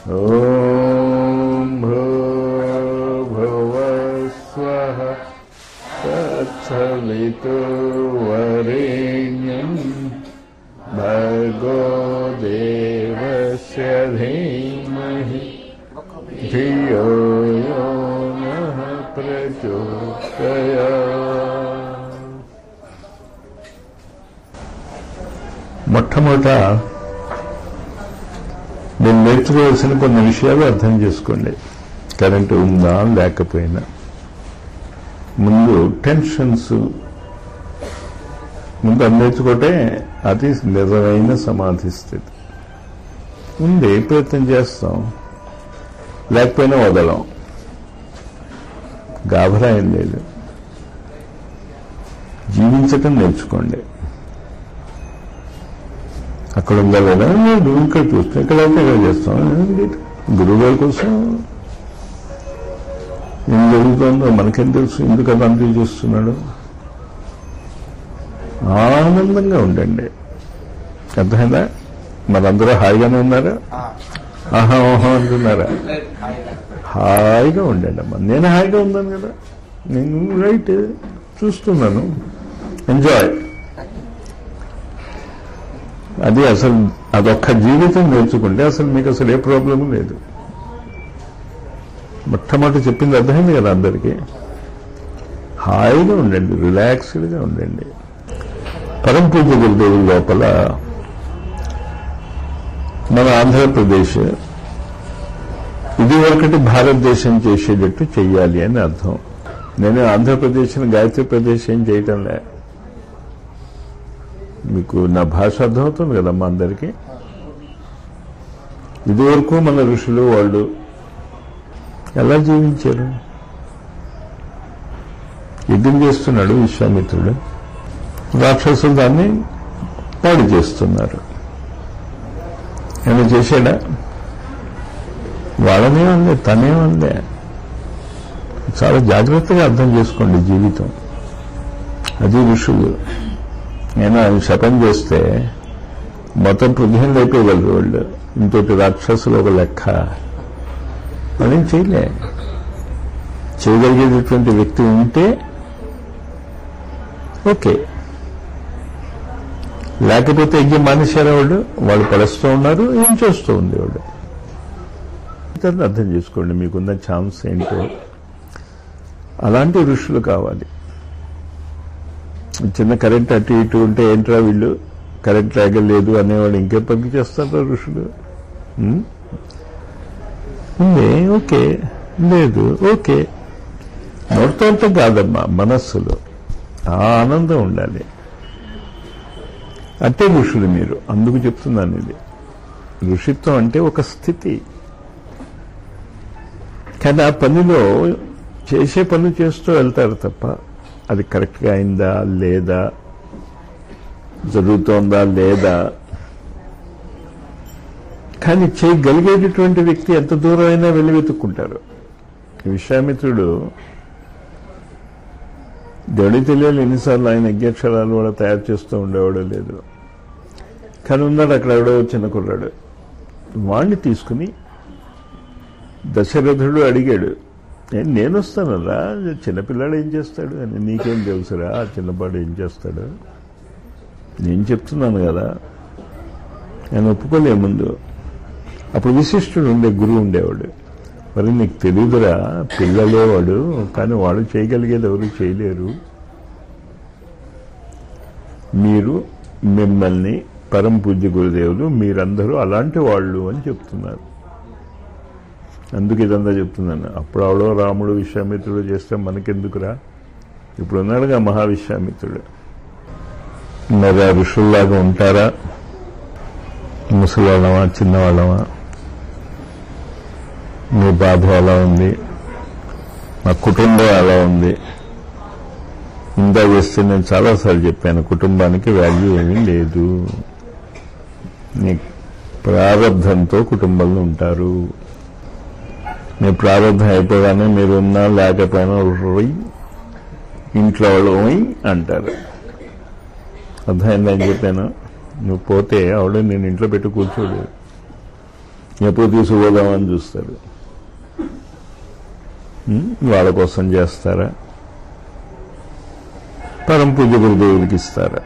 ॐ भूर्भुवस्वः तत्सवितुर्वरेण्यम् भर्गो देवस्य धीमहि धियो यो नः प्रचोदयात् మొట్టమొదట నేను నేర్చుకోవాల్సిన కొన్ని విషయాలు అర్థం చేసుకోండి కరెంటు ఉందా లేకపోయినా ముందు టెన్షన్స్ ముందు అది నేర్చుకుంటే అది నిజమైన సమాధి స్థితి ఉంది ప్రయత్నం చేస్తాం లేకపోయినా వదలం గాభరా ఏం లేదు జీవించటం నేర్చుకోండి అక్కడ ఉందా లేదా నువ్వు ఇక్కడ చూస్తే ఇక్కడ అయితే ఇక్కడ చేస్తాం గురువు గారి కోసం ఏం జరుగుతుందో మనకేం తెలుసు ఎందుకు అది అంతే చేస్తున్నాడు ఆనందంగా ఉండండి అర్థమైందా మనందరూ హాయిగానే ఉన్నారా ఆహా ఓహో అంటున్నారా హాయిగా ఉండండి అమ్మా నేను హాయిగా ఉన్నాను కదా నేను రైట్ చూస్తున్నాను ఎంజాయ్ అది అసలు అదొక్క జీవితం నేర్చుకుంటే అసలు మీకు అసలు ఏ ప్రాబ్లం లేదు మొట్టమొదటి చెప్పింది అర్థమైంది కదా అందరికీ హాయిగా ఉండండి రిలాక్స్డ్గా ఉండండి పరమ పూజ గురుదేవుల లోపల మన ఆంధ్రప్రదేశ్ ఇదివరకటి భారతదేశం చేసేటట్టు చెయ్యాలి అని అర్థం నేను ఆంధ్రప్రదేశ్ని గాయత్రి ప్రదేశ్ ఏం చేయటం లే మీకు నా భాష అర్థమవుతుంది కదమ్మా అందరికీ ఇదివరకు మన ఋషులు వాళ్ళు ఎలా జీవించారు యజ్ఞం చేస్తున్నాడు విశ్వామిత్రుడు రాక్షసులు దాన్ని పాడు చేస్తున్నారు ఏమైనా చేశాడా వాళ్ళనే అందే తనే అందే చాలా జాగ్రత్తగా అర్థం చేసుకోండి జీవితం అది ఋషులు నేను ఆయన శపం చేస్తే మొత్తం పృథ్వీని లేపేయగలరు వాళ్ళు ఇంకోటి రాక్షసులు ఒక లెక్క వాళ్ళేం చేయలే చేయగలిగేటటువంటి వ్యక్తి ఉంటే ఓకే లేకపోతే ఎగ్గి మానేశారా వాళ్ళు వాళ్ళు పడుస్తూ ఉన్నారు ఏం చేస్తూ ఉండేవాడు దాన్ని అర్థం చేసుకోండి మీకున్న ఛాన్స్ ఏంటో అలాంటి ఋషులు కావాలి చిన్న కరెంట్ అటు ఇటు ఉంటే ఏంట్రా వీళ్ళు కరెంట్ లేగలేదు అనేవాడు ఇంకే పని చేస్తారా ఋషులు ఉం? ఉంది ఓకే లేదు ఓకే నోటితో అంటే కాదమ్మా మనస్సులో ఆ ఆనందం ఉండాలి అంటే ఋషులు మీరు అందుకు చెప్తున్నాను ఇది ఋషిత్వం అంటే ఒక స్థితి కానీ ఆ పనిలో చేసే పనులు చేస్తూ వెళ్తారు తప్ప అది కరెక్ట్గా అయిందా లేదా జరుగుతోందా లేదా కానీ చేయగలిగేటటువంటి వ్యక్తి ఎంత దూరం అయినా వెళ్ళి వెతుక్కుంటారు విశ్వామిత్రుడు దేవుడికి తెలియాలి ఎన్నిసార్లు ఆయన యజ్ఞాక్షరాలు కూడా తయారు చేస్తూ ఉండేవాడో లేదు కానీ ఉన్నాడు అక్కడ ఎవడో చిన్న కుర్రాడు వాణ్ణి తీసుకుని దశరథుడు అడిగాడు "ఏ- నేను వస్తానరా చిన్నపిల్లాడు ఏం చేస్తాడు అని నీకేం తెలుసురా ఆ చిన్నపాడు ఏం చేస్తాడు నేను చెప్తున్నాను కదా నేను ఒప్పుకోలే ముందు అప్పుడు విశిష్టుడు ఉండే గురువు ఉండేవాడు మరి నీకు తెలియదురా పిల్లలే వాడు కానీ వాడు చేయగలిగేది ఎవరు చేయలేరు మీరు మిమ్మల్ని పరమ పూజ్య గురుదేవులు మీరందరూ అలాంటి వాళ్ళు అని చెప్తున్నారు అందుకు ఇదంతా చెప్తున్నాను అప్పుడు అవడో రాముడు విశ్వామిత్రుడు చేస్తే మనకెందుకురా ఇప్పుడు ఉన్నాడుగా మహావిశ్వామిత్రుడు మరి ఆ ఋషుల్లాగా ఉంటారా ముసలివాళ్ళమా చిన్నవాళ్ళమా మీ బాధ ఎలా ఉంది మా కుటుంబం ఎలా ఉంది ఇందా చేస్తే నేను చాలాసార్లు చెప్పాను కుటుంబానికి వాల్యూ ఏమీ లేదు నీ ప్రారంధంతో కుటుంబంలో ఉంటారు మీ ప్రారంభం అయిపోగానే మీరు ఉన్నా లేకపోయినా రోయ్ ఇంట్లో వాళ్ళు ఓయ్ అంటారు అర్థమైందని చెప్పాను నువ్వు పోతే ఆవిడ నేను ఇంట్లో పెట్టి కూర్చోడు ఎప్పుడు తీసుకుపోదామని చూస్తారు ఉం? వాళ్ళ కోసం చేస్తారా పరం పూజ గురుదేవుడికి ఇస్తారా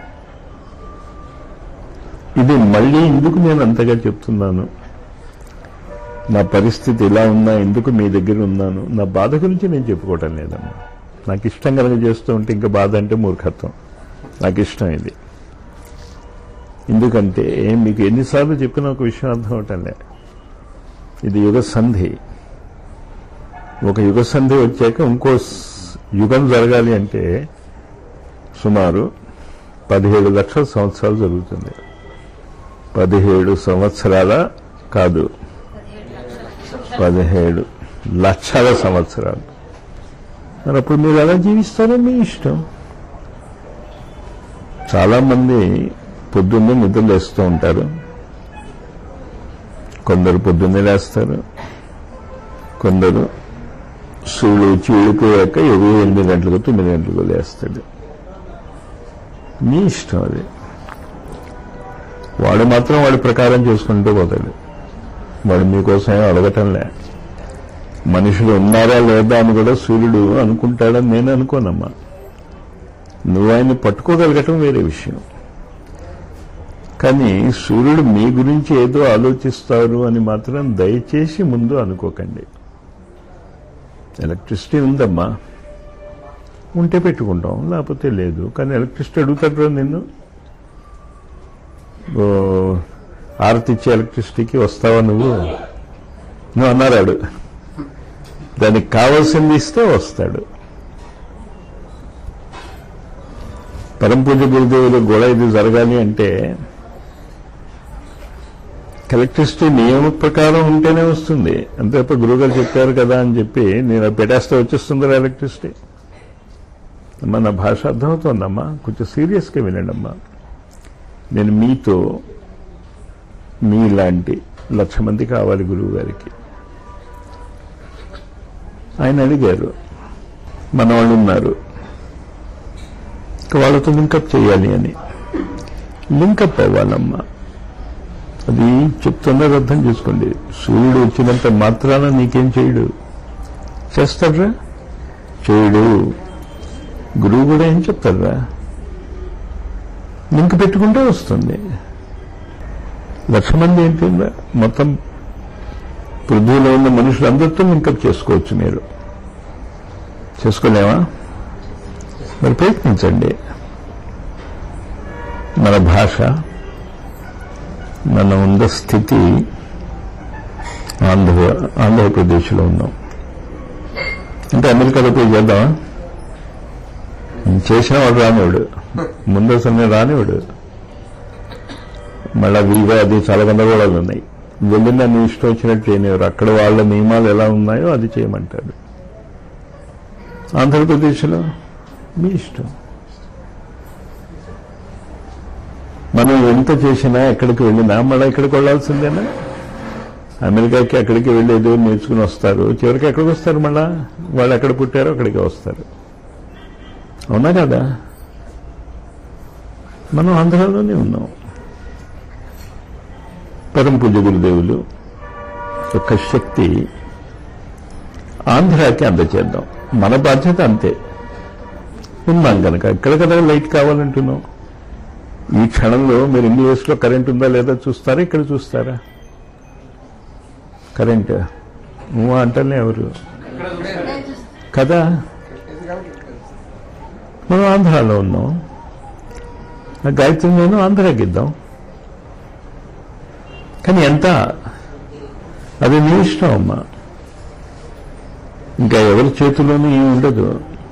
ఇది మళ్ళీ ఎందుకు నేను అంతగా చెప్తున్నాను నా పరిస్థితి ఇలా ఉన్నా ఎందుకు మీ దగ్గర ఉన్నాను నా బాధ గురించి నేను చెప్పుకోవటం లేదమ్మా నాకు ఇష్టం కనుక చేస్తూ ఉంటే ఇంకా బాధ అంటే మూర్ఖత్వం నాకు ఇష్టం ఇది ఎందుకంటే మీకు ఎన్నిసార్లు చెప్పిన ఒక విషయం అర్థం అవటంలే ఇది యుగ సంధి ఒక యుగ సంధి వచ్చాక ఇంకో స్- యుగం జరగాలి అంటే సుమారు పదిహేడు లక్షల సంవత్సరాలు జరుగుతుంది పదిహేడు సంవత్సరాల కాదు పదిహేడు లక్షల సంవత్సరాలు మరి అప్పుడు మీరు ఎలా జీవిస్తారో మీ ఇష్టం చాలా మంది పొద్దున్నే నిద్ర లేస్తూ ఉంటారు కొందరు పొద్దున్నే లేస్తారు కొందరు సూళ్ళు చీడిపోయాక ఇరవై ఎనిమిది గంటలకు తొమ్మిది గంటలకు లేస్తాడు మీ ఇష్టం అది వాడు మాత్రం వాడి ప్రకారం చేసుకుంటూ పోతాడు వాడు మీకోసం ఏం అడగటంలే మనుషులు ఉన్నారా లేదా అని కూడా సూర్యుడు అనుకుంటాడని నేను అనుకోనమ్మా నువ్వు ఆయన్ని పట్టుకోగలగటం వేరే విషయం కానీ సూర్యుడు మీ గురించి ఏదో ఆలోచిస్తారు అని మాత్రం దయచేసి ముందు అనుకోకండి ఎలక్ట్రిసిటీ ఉందమ్మా ఉంటే పెట్టుకుంటాం లేకపోతే లేదు కానీ ఎలక్ట్రిసిటీ అడుగుతాడు నిన్ను ఓ, ఆరతి ఇచ్చే ఎలక్ట్రిసిటీకి వస్తావా నువ్వు నువ్వు అన్నారాడు దానికి కావాల్సింది ఇస్తే వస్తాడు పరంపూజ గురుదేవుల గోడ ఇది జరగాలి అంటే ఎలక్ట్రిసిటీ నియమ ప్రకారం ఉంటేనే వస్తుంది అంతే తప్ప గురువుగారు చెప్పారు కదా అని చెప్పి నేను అది పెట్టేస్తే వచ్చేస్తుందా ఎలక్ట్రిసిటీ అమ్మా నా భాష అర్థమవుతోందమ్మా కొంచెం సీరియస్గా వినండి అమ్మా నేను మీతో మీలాంటి లక్ష మంది కావాలి గురువు గారికి ఆయన అడిగారు మన వాళ్ళు ఉన్నారు ఇక వాళ్ళతో లింకప్ చేయాలి అని లింకప్ అవ్వాలమ్మా అది చెప్తున్నది అర్థం చేసుకోండి సూర్యుడు వచ్చినంత మాత్రాన నీకేం చేయడు చేస్తాడ్రా చేయడు గురువు కూడా ఏం చెప్తారా లింక్ పెట్టుకుంటే వస్తుంది లక్ష మంది ఏంటిందా మొత్తం పృథ్వీలో ఉన్న మనుషులందరితో లింకప్ చేసుకోవచ్చు మీరు చేసుకోలేమా మరి ప్రయత్నించండి మన భాష మన ఉన్న స్థితి ఆంధ్ర ఆంధ్రప్రదేశ్లో ఉన్నాం అంటే అమెరికాలో పోయి చేద్దామా చేసిన వాడు రానివాడు ముందు అసలు రానివాడు మళ్ళా వీగా అది చాలా గందరగోళాలు ఉన్నాయి వెళ్ళిన నీ ఇష్టం వచ్చినట్టు చేయనివారు అక్కడ వాళ్ళ నియమాలు ఎలా ఉన్నాయో అది చేయమంటాడు ఆంధ్రప్రదేశ్లో మీ ఇష్టం మనం ఎంత చేసినా ఎక్కడికి వెళ్ళినా మళ్ళీ ఇక్కడికి వెళ్ళాల్సిందేనా అమెరికాకి అక్కడికి వెళ్ళి ఏదో నేర్చుకుని వస్తారు చివరికి ఎక్కడికి వస్తారు మళ్ళా వాళ్ళు ఎక్కడ పుట్టారో అక్కడికి వస్తారు అవునా కదా మనం ఆంధ్రాలోనే ఉన్నాం పరమ పూజ గురుదేవులు యొక్క శక్తి ఆంధ్రాకి అందచేద్దాం మన బాధ్యత అంతే ఉన్నాం కనుక ఎక్కడ కదా లైట్ కావాలంటున్నాం ఈ క్షణంలో మీరు ఇండియస్ లో కరెంట్ ఉందా లేదా చూస్తారా ఇక్కడ చూస్తారా కరెంట్ నువ్వు అంటలే ఎవరు కదా మనం ఆంధ్రాలో ఉన్నాం ఆ గాయత్రి నేను ఆంధ్రాకి ఇద్దాం కానీ ఎంత అది నీ ఇష్టం అమ్మా ఇంకా ఎవరి చేతిలోనూ ఏమి ఉండదు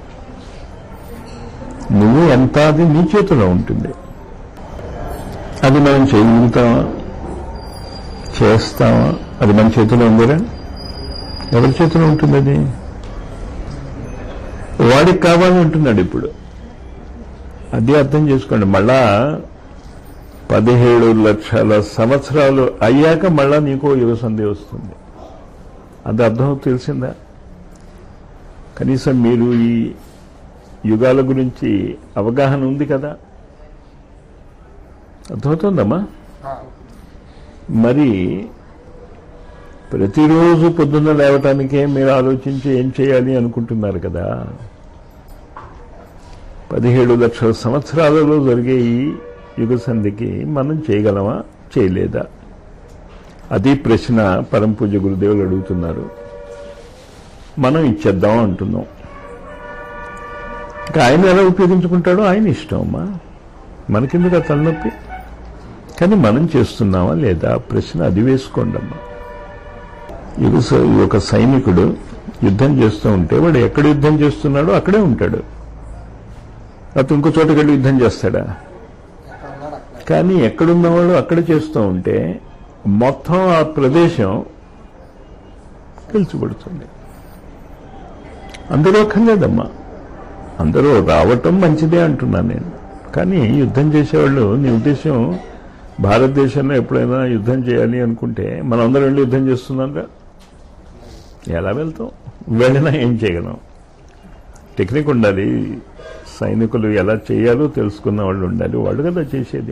నువ్వు ఎంత అది నీ చేతిలో ఉంటుంది అది మనం చేయగలుగుతామా చేస్తామా అది మన చేతిలో ఉందిరా ఎవరి చేతిలో ఉంటుంది అది వాడికి కావాలి అంటున్నాడు ఇప్పుడు అది అర్థం చేసుకోండి మళ్ళా పదిహేడు లక్షల సంవత్సరాలు అయ్యాక మళ్ళా నీకో యుగ సంధి వస్తుంది అది అర్థం తెలిసిందా కనీసం మీరు ఈ యుగాల గురించి అవగాహన ఉంది కదా అర్థమవుతుందమ్మా మరి ప్రతిరోజు పొద్దున్న లేవటానికే మీరు ఆలోచించి ఏం చేయాలి అనుకుంటున్నారు కదా పదిహేడు లక్షల సంవత్సరాలలో జరిగే ఈ యుగ సంధికి మనం చేయగలమా చేయలేదా అది ప్రశ్న పరమ పూజ గురుదేవులు అడుగుతున్నారు మనం ఇచ్చేద్దాం అంటున్నాం ఇంకా ఆయన ఎలా ఉపయోగించుకుంటాడో ఆయన ఇష్టం అమ్మా మనకెందుకు ఆ తలనొప్పి కానీ మనం చేస్తున్నామా లేదా ప్రశ్న అది వేసుకోండి అమ్మా యుగ స- ఒక సైనికుడు యుద్ధం చేస్తూ ఉంటే వాడు ఎక్కడ యుద్ధం చేస్తున్నాడో అక్కడే ఉంటాడు అతను ఇంకో చోటకి వెళ్ళి యుద్ధం చేస్తాడా ఎక్కడ ఉన్నాడు అక్కడ కానీ ఎక్కడున్నవాడు అక్కడ చేస్తూ ఉంటే మొత్తం ఆ ప్రదేశం పిలుచుబడుతుంది అందరూ అక్కర్లేదమ్మా అందరూ రావటం మంచిదే అంటున్నాను నేను కానీ యుద్ధం చేసేవాళ్ళు నీ ఉద్దేశం భారతదేశంలో ఎప్పుడైనా యుద్ధం చేయాలి అనుకుంటే మనం అందరం వెళ్ళి యుద్ధం చేస్తున్నాంగా ఎలా వెళ్తాం వెళ్ళినా ఏం చేయగలం టెక్నిక్ ఉండాలి సైనికులు ఎలా చేయాలో తెలుసుకున్న వాళ్ళు ఉండాలి వాళ్ళు కదా చేసేది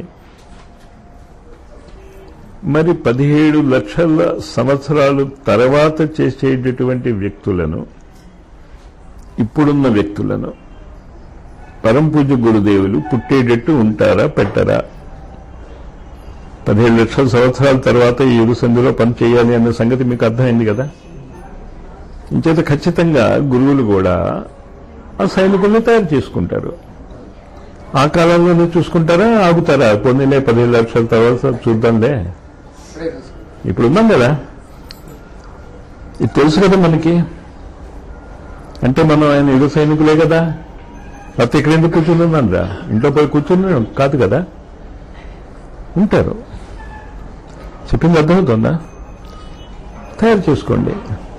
మరి పదిహేడు లక్షల సంవత్సరాలు తర్వాత చేసేటటువంటి వ్యక్తులను ఇప్పుడున్న వ్యక్తులను పరంపూజ గురుదేవులు పుట్టేటట్టు ఉంటారా పెట్టరా పదిహేడు లక్షల సంవత్సరాల తర్వాత ఈ యుగ సంధిలో పని చేయాలి అన్న సంగతి మీకు అర్థమైంది కదా ఇంచేత ఖచ్చితంగా గురువులు కూడా ఆ సైనికుల్ని తయారు చేసుకుంటారు ఆ కాలంలోనే చూసుకుంటారా ఆగుతారా పొందిలే పదిహేడు లక్షల తర్వాత చూద్దాంలే ఇప్పుడే చూసుకుంటాం ఇప్పుడు ఉన్నాం కదా ఇది తెలుసు కదా మనకి అంటే మనం ఆయన యుగ సైనికులే కదా లేకపోతే ఇక్కడ ఎందుకు కూర్చున్నారా ఇంట్లో పోయి కూర్చుని కాదు కదా ఉంటారు చెప్పింది అర్థమవుతుందా తయారు చేసుకోండి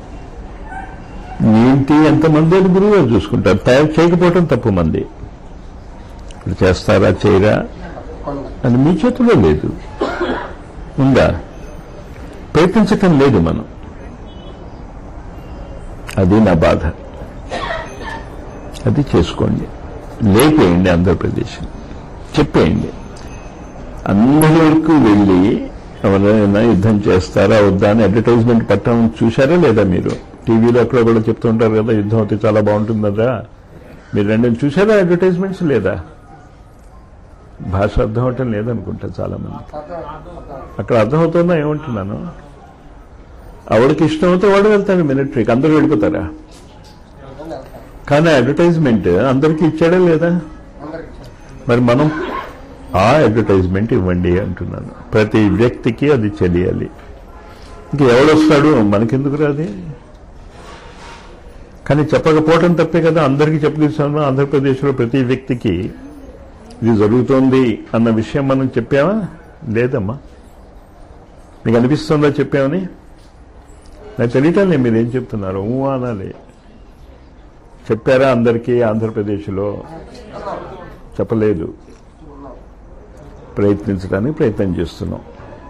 ఏంటి ఎంతమంది అని గురువు గారు చూసుకుంటారు తయారు చేయకపోవటం తప్పు మంది ఇప్పుడు చేస్తారా చేయరా తప్పకుండా అది మీ చేతిలో లేదు ఉందా ప్రయత్నించటం లేదు మనం అది నా బాధ అది చేసుకోండి లేపేయండి ఆంధ్రప్రదేశ్ చెప్పేయండి అందరి వరకు వెళ్ళి ఎవరైనా యుద్ధం చేస్తారా వద్దా అని అడ్వర్టైజ్మెంట్ పట్టడం చూశారా లేదా మీరు టీవీలో అక్కడ కూడా చెప్తూ ఉంటారు కదా యుద్ధం అయితే చాలా బాగుంటుందా మీరు రెండు చూసారా అడ్వర్టైజ్మెంట్స్ లేదా భాష అర్థం అవటం లేదనుకుంటా చాలా మంది అర్థం అర్థం అక్కడ అర్థమవుతుందా ఏమంటున్నాను ఆవిడకి ఇష్టం అయితే వాడు వెళ్తాడు మిలిటరీకి అందరూ వెళ్ళిపోతారా అర్థం వెళ్తాం కానీ అడ్వర్టైజ్మెంట్ అందరికీ ఇచ్చాడా లేదా అందరికి ఇచ్చాం మరి మనం ఆ అడ్వర్టైజ్మెంట్ ఇవ్వండి అంటున్నాను ప్రతి వ్యక్తికి అది తెలియాలి ఇంక ఎవడొస్తాడు మనకెందుకు రాది కానీ చెప్పకపోవటం తప్పే కదా అందరికీ చెప్పగలిసాను ఆంధ్రప్రదేశ్లో ప్రతి వ్యక్తికి ఇది జరుగుతోంది అన్న విషయం మనం చెప్పామా లేదమ్మా మీకు అనిపిస్తుందా చెప్పామని నాకు తెలియటం లేదు మీరేం చెప్తున్నారు ఊ అనాలి చెప్పారా అందరికీ ఆంధ్రప్రదేశ్లో చెప్పలేదు ప్రయత్నించడానికి ప్రయత్నం చేస్తున్నాం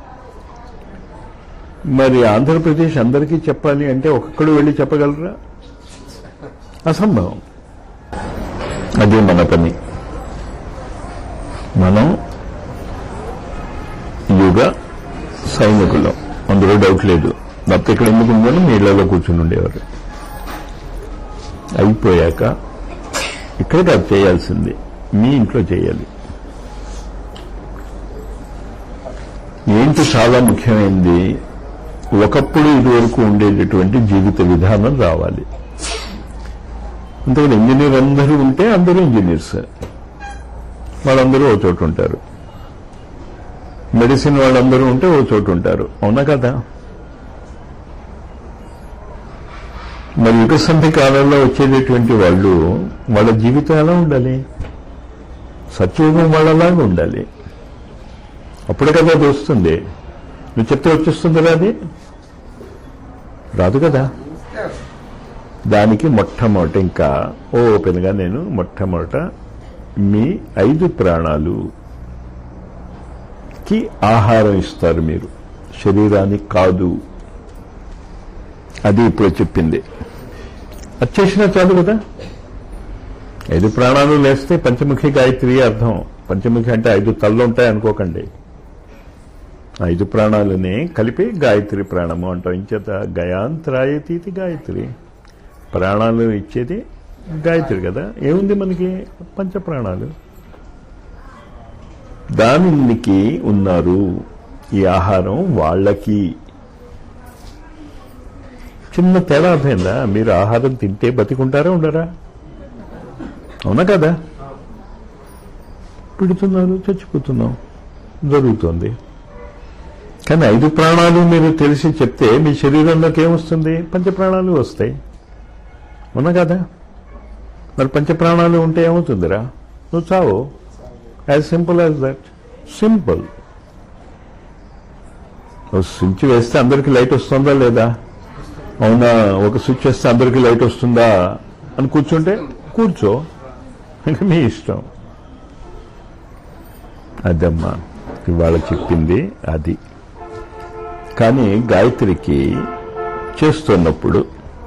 మరి ఆంధ్రప్రదేశ్ అందరికీ చెప్పాలి అంటే ఒక్కొక్కడు వెళ్ళి చెప్పగలరా అసంభవం అది మన పని మనం యుగ సైనికులం అందులో డౌట్ లేదు లేకపోతే ఇక్కడ ఎందుకు ఉందని మీ ఇళ్లలో కూర్చుని ఉండేవారు అయిపోయాక ఇక్కడ కాదు చేయాల్సింది మీ ఇంట్లో చేయాలి ఏంటి చాలా ముఖ్యమైనది ఒకప్పుడు ఇదివరకు ఉండేటటువంటి జీవిత విధానం రావాలి అంతేకాదు ఇంజనీర్ అందరూ ఉంటే అందరూ ఇంజనీర్స్ వాళ్ళందరూ ఓ చోటు ఉంటారు మెడిసిన్ వాళ్ళందరూ ఉంటే ఓ చోటు ఉంటారు అవునా కదా మరి యుగ సంధి కాలంలో వచ్చేటటువంటి వాళ్ళు వాళ్ళ జీవితం ఎలా ఉండాలి సత్యయుగం వాళ్ళలాగా ఉండాలి అప్పుడే కదా అది వస్తుంది నువ్వు చెప్తే వచ్చేస్తుందిరా అది రాదు కదా దానికి మొట్టమొదట ఇంకా ఓపెన్గా నేను మొట్టమొదట మీ ఐదు ప్రాణాలు కి ఆహారం ఇస్తారు మీరు శరీరానికి కాదు అది ఇప్పుడు చెప్పింది అది చేసినా చాలు కదా ఐదు ప్రాణాలు లేస్తే పంచముఖి గాయత్రి అర్థం పంచముఖి అంటే ఐదు తల్లు ఉంటాయి అనుకోకండి ఐదు ప్రాణాలని కలిపి గాయత్రి ప్రాణము అంటాం ఇంచేత గయాంత్రాయతీతి గాయత్రి ప్రాణాలు ఇచ్చేది గాయత్రి కదా ఏముంది మనకి పంచ ప్రాణాలు దానికి ఉన్నారు ఈ ఆహారం వాళ్ళకి చిన్న తేడా అర్థమైందా మీరు ఆహారం తింటే బతికుంటారా ఉండరా అవునా కదా పిడుతున్నారు చచ్చిపోతున్నాం జరుగుతుంది కానీ ఐదు ప్రాణాలు మీరు తెలిసి చెప్తే మీ శరీరంలోకి ఏమొస్తుంది పంచప్రాణాలు వస్తాయి అవునా కదా మరి పంచప్రాణాలు ఉంటే ఏమవుతుందిరా నువ్వు చావు as simple as that simple switch వేస్తే అందరికి లైట్ వస్తుందా లేదా అవునా ఒక స్విచ్ వేస్తే అందరికి లైట్ వస్తుందా అని కూర్చుంటే కూర్చో ఇంకా మీ ఇష్టం అదమ్మా ఇవాళ చెప్పింది అది కానీ గాయత్రికి చేస్తున్నప్పుడు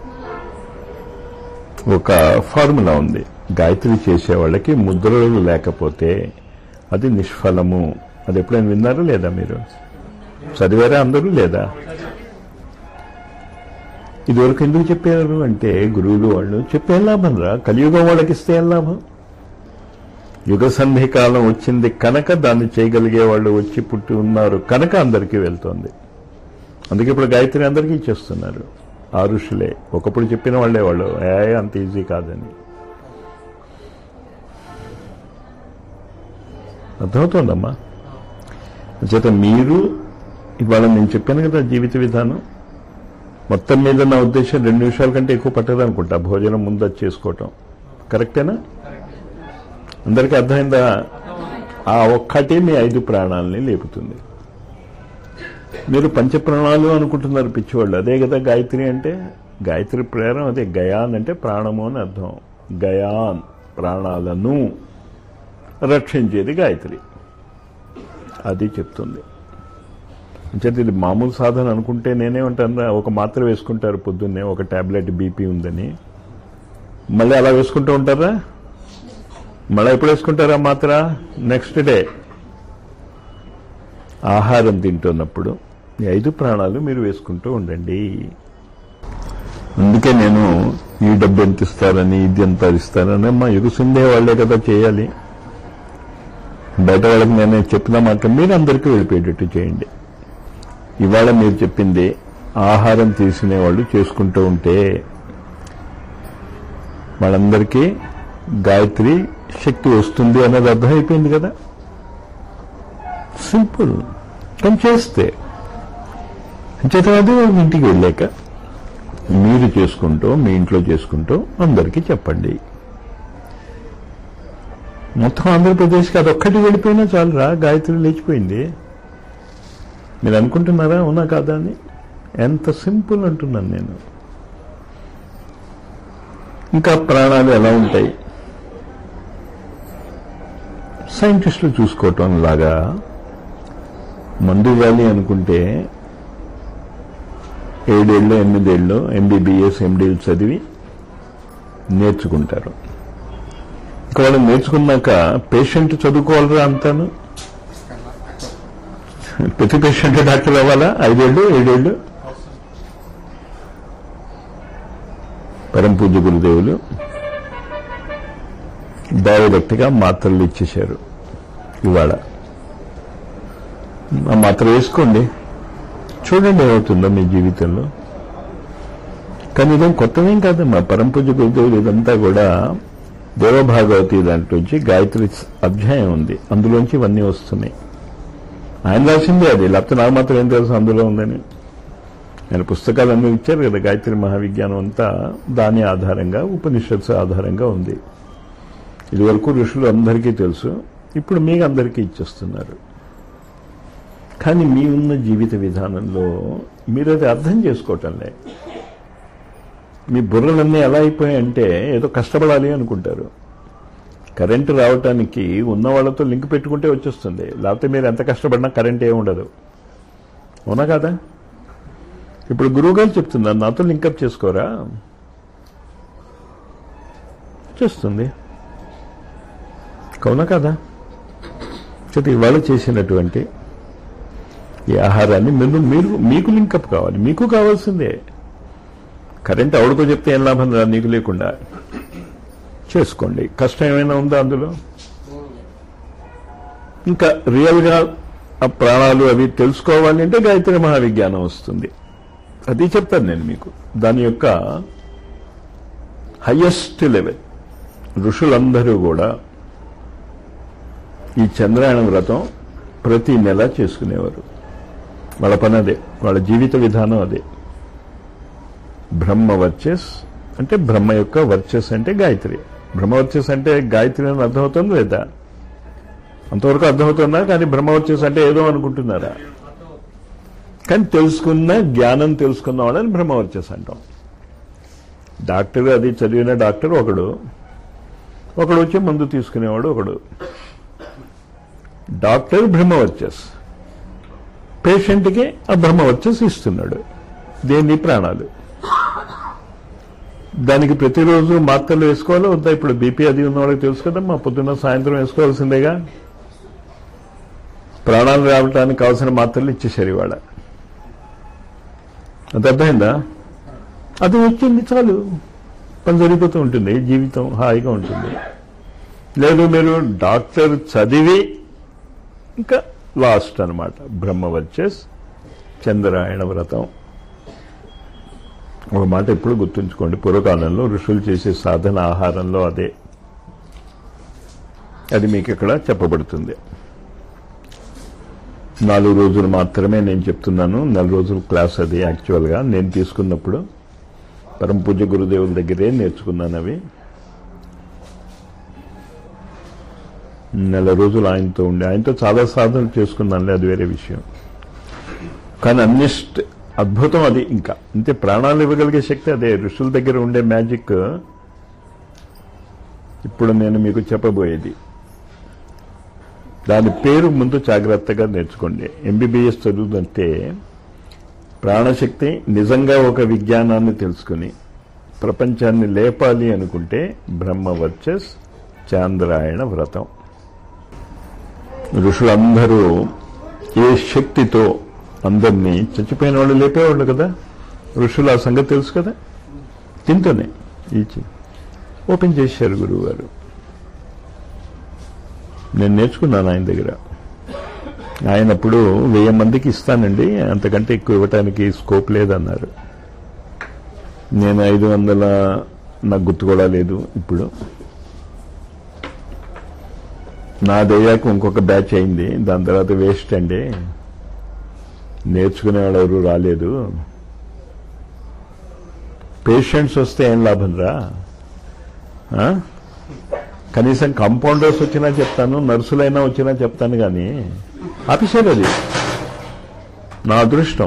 ఒక ఫార్ములా ఉంది గాయత్రి చేసే వాళ్ళకి ముద్రలు లేకపోతే అది నిష్ఫలము అది ఎప్పుడైనా విన్నారా లేదా మీరు చదివారా అందరూ లేదా ఇదివరకు ఎందుకు చెప్పారు అంటే గురువులు వాళ్ళు చెప్పే లాభం రా కలియుగం వాళ్ళకి ఇస్తే ఏం లాభం యుగ సంధి కాలం వచ్చింది కనుక దాన్ని చేయగలిగే వాళ్ళు వచ్చి పుట్టి ఉన్నారు కనుక అందరికీ వెళ్తోంది అందుకే ఇప్పుడు గాయత్రి అందరికీ ఇచ్చేస్తున్నారు ఆ ఋషులే ఒకప్పుడు చెప్పిన వాళ్ళే వాళ్ళు ఏ అంత ఈజీ కాదని అర్థమవుతోందమ్మా చేత మీరు ఇవాళ నేను చెప్పాను కదా జీవిత విధానం మొత్తం మీద నా ఉద్దేశం రెండు నిమిషాల కంటే ఎక్కువ పట్టదు అనుకుంటా భోజనం ముందు అది చేసుకోవటం కరెక్టేనా అందరికీ అర్థమైందా ఆ ఒక్కటే మీ ఐదు ప్రాణాలని లేపుతుంది మీరు పంచప్రాణాలు అనుకుంటున్నారు పిచ్చివాళ్ళు అదే కదా గాయత్రి అంటే గాయత్రి ప్రేరం అదే గయాన్ అంటే ప్రాణము అని అర్థం గయాన్ ప్రాణాలను రక్షించేది గాయత్రి అది చెప్తుంది అంచేత ఇది మామూలు సాధన అనుకుంటే నేనేమంటాను ఒక మాత్ర వేసుకుంటారు పొద్దున్నే ఒక టాబ్లెట్ బీపీ ఉందని మళ్ళీ అలా వేసుకుంటూ ఉంటారా మళ్ళీ ఎప్పుడు వేసుకుంటారా మాత్ర నెక్స్ట్ డే ఆహారం తింటున్నప్పుడు ఈ ఐదు ప్రాణాలు మీరు వేసుకుంటూ ఉండండి అందుకే నేను ఈ డబ్బు ఎంత ఇస్తారని ఇది ఎంత ఇస్తారని మా యుగసుందే వాళ్లే కదా చేయాలి బయట వాళ్ళకి నేనే చెప్పిన మాట మీరు అందరికీ వెళ్ళిపోయేటట్టు చేయండి ఇవాళ మీరు చెప్పింది ఆహారం తీసుకునే వాళ్ళు చేసుకుంటూ ఉంటే వాళ్ళందరికీ గాయత్రి శక్తి వస్తుంది అన్నది అర్థమైపోయింది కదా సింపుల్ కానీ చేస్తే అంచేత అది ఇంటికి వెళ్ళాక మీరు చేసుకుంటూ మీ ఇంట్లో చేసుకుంటూ అందరికీ చెప్పండి మొత్తం ఆంధ్రప్రదేశ్కి అదొక్కటి వెళ్ళిపోయినా చాలురా గాయత్రి లేచిపోయింది మీరు అనుకుంటున్నారా అవునా కాదా అని ఎంత సింపుల్ అంటున్నాను నేను ఇంకా ప్రాణాలు ఎలా ఉంటాయి సైంటిస్టులు చూసుకోవటం లాగా మందు ఇవ్వాలి అనుకుంటే ఏడేళ్ళు ఎనిమిదేళ్ళు ఎంబీబీఎస్ ఎండీలు చదివి నేర్చుకుంటారు ఇక వాళ్ళు నేర్చుకున్నాక పేషెంట్ చదువుకోవాలరా అంతాను ప్రతి పేషెంట్ డాక్టర్ అవ్వాలా ఐదేళ్ళు ఏడేళ్ళు పరమ పూజ్య గురుదేవులు డైరెక్ట్గా మాత్రలు ఇచ్చేశారు ఇవాళ ఆ మాత్ర వేసుకోండి చూడండి ఏమవుతుందో మీ జీవితంలో కానీ ఇదేం కొత్తదేం కాదమ్మా పరమ పూజ్య గురుదేవులు ఇదంతా కూడా దేవభాగవతి దాంట్లోంచి గాయత్రి అధ్యాయం ఉంది అందులోంచి ఇవన్నీ వస్తున్నాయి ఆయన రాసిందే అది లేకపోతే నాకు మాత్రం ఏం తెలుసు అందులో ఉందని ఆయన పుస్తకాలు అన్నీ ఇచ్చారు కదా గాయత్రి మహావిజ్ఞానం అంతా దాని ఆధారంగా ఉపనిషత్సు ఆధారంగా ఉంది ఇదివరకు ఋషులు అందరికీ తెలుసు ఇప్పుడు మీకు అందరికీ ఇచ్చేస్తున్నారు కానీ మీ ఉన్న జీవిత విధానంలో మీరు అది అర్థం చేసుకోవటంలే మీ బుర్రలన్నీ ఎలా అయిపోయాయంటే ఏదో కష్టపడాలి అనుకుంటారు కరెంటు రావటానికి ఉన్న వాళ్ళతో లింక్ పెట్టుకుంటే వచ్చేస్తుంది లేకపోతే మీరు ఎంత కష్టపడినా కరెంట్ ఏమి ఉండదు అవునా కదా ఇప్పుడు గురువు గారు చెప్తున్నారు నాతో లింకప్ చేసుకోరా చేస్తుంది అవునా కదా చేత ఇవాళ చేసినటువంటి ఈ ఆహారాన్ని మీరు మీరు మీకు లింకప్ కావాలి మీకు కావాల్సిందే కరెంట్ ఎవడికో చెప్తే ఏం లాభం రా నీకు లేకుండా చేసుకోండి కష్టం ఏమైనా ఉందా అందులో ఇంకా రియల్గా ఆ ప్రాణాలు అవి తెలుసుకోవాలి అంటే గాయత్రి మహావిజ్ఞానం వస్తుంది అది చెప్తాను నేను మీకు దాని యొక్క హయ్యెస్ట్ లెవెల్ ఋషులందరూ కూడా ఈ చంద్రాయణ వ్రతం ప్రతి నెల చేసుకునేవారు వాళ్ళ పని అదే వాళ్ళ జీవిత విధానం అదే బ్రహ్మ వర్చస్ అంటే బ్రహ్మ యొక్క వర్చస్ అంటే గాయత్రి బ్రహ్మ వర్చస్ అంటే గాయత్రి అని అర్థమవుతుంది లేదా అంతవరకు అర్థమవుతుందా కానీ బ్రహ్మ వర్చస్ అంటే ఏదో అనుకుంటున్నారా కానీ తెలుసుకున్న జ్ఞానం తెలుసుకున్న వాళ్ళని బ్రహ్మ వర్చస్ అంటాం డాక్టర్ అది చదివిన డాక్టర్ ఒకడు ఒకడు వచ్చి మందు తీసుకునేవాడు ఒకడు డాక్టర్ బ్రహ్మవర్చస్ పేషెంట్కి ఆ బ్రహ్మవర్చస్ ఇస్తున్నాడు దేన్ని ప్రాణాలు దానికి ప్రతిరోజు మాత్రలు వేసుకోవాలో వద్దా ఇప్పుడు బీపీ అది ఉన్న వాళ్ళకి తెలుసు కదా మా పొద్దున్న సాయంత్రం వేసుకోవాల్సిందేగా ప్రాణాలు రావడానికి కావాల్సిన మాత్రలు ఇచ్చేసారు ఇవాళ అది అర్థమైందా అది వచ్చింది చాలు పని జరిగిపోతూ ఉంటుంది జీవితం హాయిగా ఉంటుంది లేదు మీరు డాక్టర్ చదివి ఇంకా లాస్ట్ అనమాట బ్రహ్మ వర్చస్ చంద్రాయణ వ్రతం ఒక మాట ఎప్పుడు గుర్తుంచుకోండి పూర్వకాలంలో ఋషులు చేసే సాధన ఆహారంలో అదే అది మీకు ఇక్కడ చెప్పబడుతుంది నాలుగు రోజులు మాత్రమే నేను చెప్తున్నాను నెల రోజుల క్లాస్ అది యాక్చువల్గా నేను తీసుకున్నప్పుడు పరమ పూజ్య గురుదేవుల దగ్గరే నేర్చుకున్నాను అవి నెల రోజులు ఆయనతో ఉండే ఆయనతో చాలా సాధనలు చేసుకున్నానులే అది వేరే విషయం కానీ అన్నిస్ట్ అద్భుతం అది ఇంకా అంతే ప్రాణాలు ఇవ్వగలిగే శక్తి అదే ఋషుల దగ్గర ఉండే మ్యాజిక్ ఇప్పుడు నేను మీకు చెప్పబోయేది దాని పేరు ముందు జాగ్రత్తగా నేర్చుకోండి ఎంబీబీఎస్ చదువుతుంటే ప్రాణశక్తి నిజంగా ఒక విజ్ఞానాన్ని తెలుసుకుని ప్రపంచాన్ని లేపాలి అనుకుంటే బ్రహ్మ వర్చస్ చాంద్రాయణ వ్రతం ఋషులందరూ ఏ శక్తితో అందరినీ చచ్చిపోయిన వాళ్ళు లేపేవాళ్ళు కదా ఋషులు ఆ సంగతి తెలుసు కదా తింటూనే ఈచి ఓపెన్ చేశారు గురువు గారు నేను నేర్చుకున్నాను ఆయన దగ్గర ఆయన అప్పుడు వెయ్యి మందికి ఇస్తానండి అంతకంటే ఎక్కువ ఇవ్వటానికి స్కోప్ లేదన్నారు నేను ఐదు వందల నాకు గుర్తు కూడా లేదు ఇప్పుడు నాదయ్యాక ఇంకొక బ్యాచ్ అయింది దాని తర్వాత వేస్ట్ అండి నేర్చుకునే వాళ్ళు ఎవరు రాలేదు పేషెంట్స్ వస్తే ఏం లాభం రా ఆ? కనీసం కంపౌండర్స్ వచ్చినా చెప్తాను నర్సులైనా వచ్చినా చెప్తాను కానీ ఆఫీసర్ అది నా అదృష్టం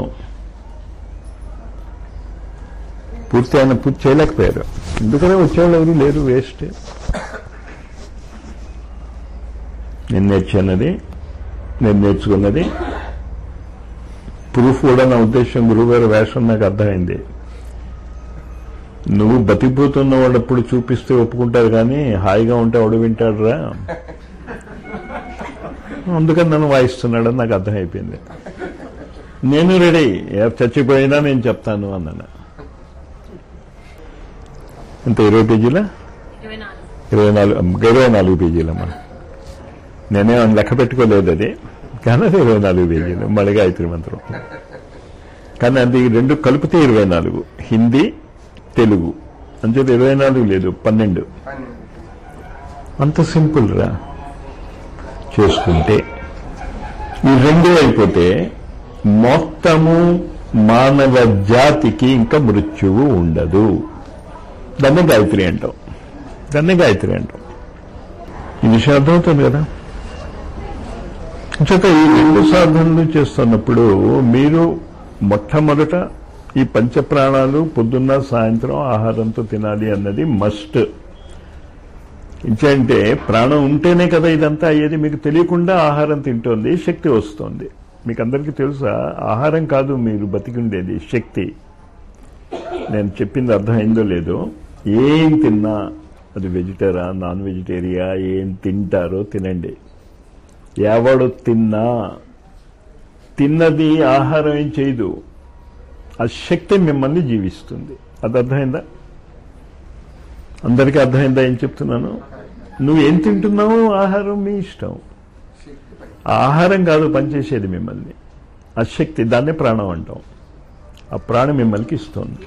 పూర్తి ఆయన పూర్తి చేయలేకపోయారు ఎందుకనే వచ్చేవాళ్ళు ఎవరు లేరు వేస్ట్ నేను నేర్చుకున్నది నేను నేర్చుకున్నది ప్రూఫ్ కూడా నా ఉద్దేశం గురువుగారి వేషం నాకు అర్థమైంది నువ్వు బతికిపోతున్న వాళ్ళప్పుడు చూపిస్తే ఒప్పుకుంటారు కానీ హాయిగా ఉంటే వాడు వింటాడురా అందుకని నన్ను వాయిస్తున్నాడని నాకు అర్థమైపోయింది నేను రెడీ ఏ చచ్చిపోయినా నేను చెప్తాను అన్నాను అంత ఇరవై పేజీలా ఇరవై నాలుగు ఇరవై నాలుగు ఇరవై నాలుగు పేజీలమ్మా నేనే లెక్క పెట్టుకోలేదు అది కానీ అది ఇరవై నాలుగు పేజీలు మళ్ళీ గాయత్రి మంత్రం కానీ అది రెండు కలిపితే ఇరవై నాలుగు హిందీ తెలుగు అంచేది ఇరవై నాలుగు లేదు పన్నెండు పన్నెండు అంత సింపుల్ రా చేసుకుంటే ఈ రెండే అయిపోతే మొత్తము మానవ జాతికి ఇంకా మృత్యువు ఉండదు దాన్ని గాయత్రి అంటాం దాన్ని గాయత్రి అంటాం ఈ విషయం అర్థమవుతుంది కదా చేత ఈ రెండు సాధనలు చేస్తున్నప్పుడు మీరు మొట్టమొదట ఈ పంచప్రాణాలు పొద్దున్న సాయంత్రం ఆహారంతో తినాలి అన్నది మస్ట్ ఇంచేంటే ప్రాణం ఉంటేనే కదా ఇదంతా అయ్యేది మీకు తెలియకుండా ఆహారం తింటోంది శక్తి వస్తుంది మీకు అందరికీ తెలుసా ఆహారం కాదు మీరు బతికుండేది శక్తి నేను చెప్పింది అర్థమైందో లేదో ఏం తిన్నా అది వెజిటేరియా నాన్ వెజిటేరియా ఏం తింటారో తినండి ఎవడు తిన్నా తిన్నది ఆహారం ఏం చేయదు ఆ శక్తి మిమ్మల్ని జీవిస్తుంది అది అర్థమైందా అందరికీ అర్థమైందా ఏం చెప్తున్నాను నువ్వు ఏం తింటున్నావు ఆహారం మీ ఇష్టం శక్తి పై ఆ ఆహారం కాదు పనిచేసేది మిమ్మల్ని ఆ శక్తి దాన్నే ప్రాణం అంటాం ఆ ప్రాణం మిమ్మల్ని ఇస్తుంది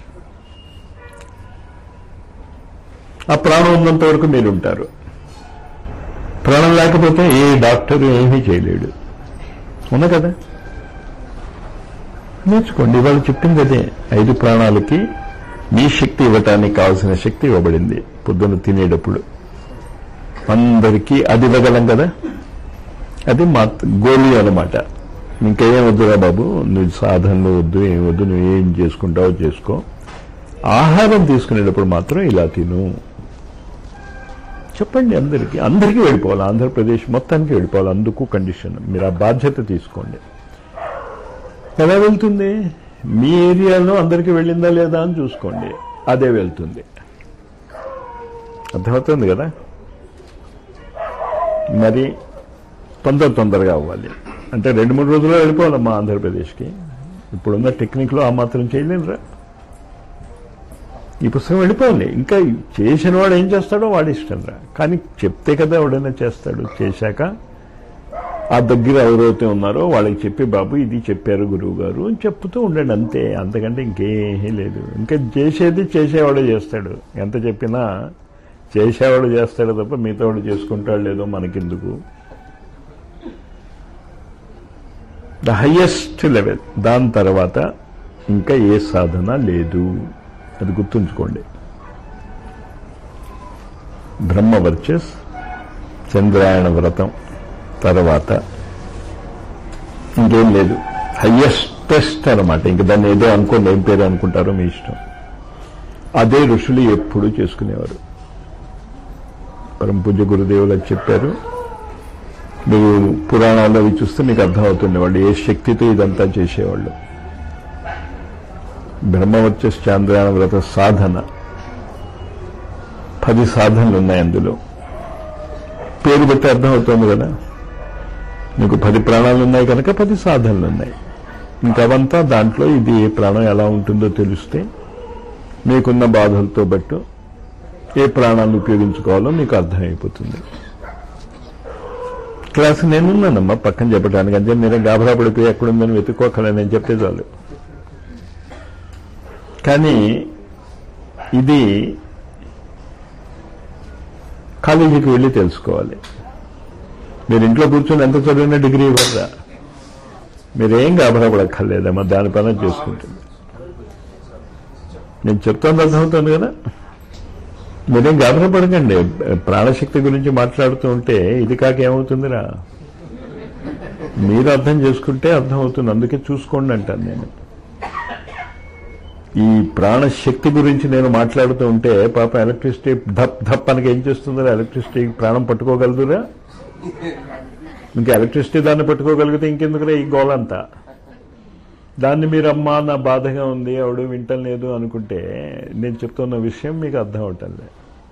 ఆ ప్రాణం ఉన్నంత వరకు మీరు ఉంటారు ప్రాణం లేకపోతే ఏ డాక్టర్ ఏమీ చేయలేడు ఉన్నా కదా నేర్చుకోండి ఇవాళ చెప్పింది అదే ఐదు ప్రాణాలకి మీ శక్తి ఇవ్వటానికి కావాల్సిన శక్తి ఇవ్వబడింది పొద్దున్న తినేటప్పుడు అందరికీ అది ఇవ్వగలం కదా అది మా గోళీ అనమాట ఇంకేం వద్దురా బాబు నువ్వు సాధనలు వద్దు ఏం వద్దు నువ్వు ఏం చేసుకుంటావో చేసుకో ఆహారం తీసుకునేటప్పుడు మాత్రం ఇలా తిను చెప్పండి అందరికీ అందరికీ వెళ్ళిపోవాలి ఆంధ్రప్రదేశ్ మొత్తానికి వెళ్ళిపోవాలి అందుకు కండిషన్ మీరు ఆ బాధ్యత తీసుకోండి ఎలా వెళ్తుంది మీ ఏరియాలో అందరికీ వెళ్ళిందా లేదా అని చూసుకోండి అదే వెళ్తుంది అర్థమవుతుంది కదా మరి తొందర తొందరగా అవ్వాలి అంటే రెండు మూడు రోజుల్లో వెళ్ళిపోవాలమ్మా ఆంధ్రప్రదేశ్కి ఇప్పుడున్న టెక్నిక్లో ఆ మాత్రం చేయలేనురా ఈ పుస్తకం వెళ్ళిపోవాలి ఇంకా చేసిన వాడు ఏం చేస్తాడో వాడి ఇష్టం రా కానీ చెప్తే కదా ఎవడైనా చేస్తాడు చేశాక ఆ దగ్గర ఎవరైతే ఉన్నారో వాళ్ళకి చెప్పి బాబు ఇది చెప్పారు గురువు గారు అని చెప్తూ ఉండండి అంతే అంతకంటే ఇంకేమీ లేదు ఇంకా చేసేది చేసేవాడే చేస్తాడు ఎంత చెప్పినా చేసేవాడు చేస్తాడు తప్ప మిగతా వాడు చేసుకుంటాడు లేదో మనకెందుకు ద హయ్యెస్ట్ లెవెల్ దాని తర్వాత ఇంకా ఏ సాధన లేదు అది గుర్తుంచుకోండి బ్రహ్మ వర్చస్ చంద్రాయణ వ్రతం తర్వాత ఇంకేం లేదు హయ్యెస్టెస్ట్ అనమాట ఇంక దాన్ని ఏదో అనుకోండి ఏం పేరు అనుకుంటారో మీ ఇష్టం అదే ఋషులు ఎప్పుడూ చేసుకునేవారు పరమ పూజ్య గురుదేవులు అది చెప్పారు మీరు పురాణాలు అవి చూస్తే మీకు అర్థమవుతుంది వాళ్ళు ఏ శక్తితో ఇదంతా చేసేవాళ్ళు బ్రహ్మవర్చస్ చాంద్రాయణ వ్రత సాధన పది సాధనలు ఉన్నాయి అందులో పేరు బట్టి అర్థమవుతోంది కదా మీకు పది ప్రాణాలు ఉన్నాయి కనుక పది సాధనలు ఉన్నాయి ఇంకవంతా దాంట్లో ఇది ఏ ప్రాణం ఎలా ఉంటుందో తెలిస్తే మీకున్న బాధలతో బట్టు ఏ ప్రాణాలను ఉపయోగించుకోవాలో మీకు అర్థమైపోతుంది క్లాస్ నేనున్నానమ్మా పక్కన చెప్పడానికి అంటే నేను గాబరా పడిపోయి ఎక్కడుందని వెతుక్కోకలే నేను చెప్తే చాలు కానీ ఇది కాలేజీకి వెళ్ళి తెలుసుకోవాలి మీరు ఇంట్లో కూర్చొని ఎంత చదివినా డిగ్రీ ఇవ్వరా మీరేం గాబరా పడక్కర్లేదమ్మా దాని పని అది చేసుకుంటుంది నేను చెప్తాను అర్థమవుతుంది కదా మీరేం గాబరా పడకండి ప్రాణశక్తి గురించి మాట్లాడుతూ ఉంటే ఇది కాక ఏమవుతుందిరా మీరు అర్థం చేసుకుంటే అర్థమవుతుంది అందుకే చూసుకోండి అంటాను నేను ఈ ప్రాణశక్తి గురించి నేను మాట్లాడుతూ ఉంటే పాప ఎలక్ట్రిసిటీ ధప్ ధప్ అనకి ఏం చేస్తుందిరా ఎలక్ట్రిసిటీ ప్రాణం పట్టుకోగలదురా ఇంకా ఎలక్ట్రిసిటీ దాన్ని పట్టుకోగలిగితే ఇంకెందుకురా ఈ గోలంతా దాన్ని మీరు అమ్మా నా బాధగా ఉంది ఆవిడ వింటం లేదు అనుకుంటే నేను చెప్తున్న విషయం మీకు అర్థం అవటం లేదు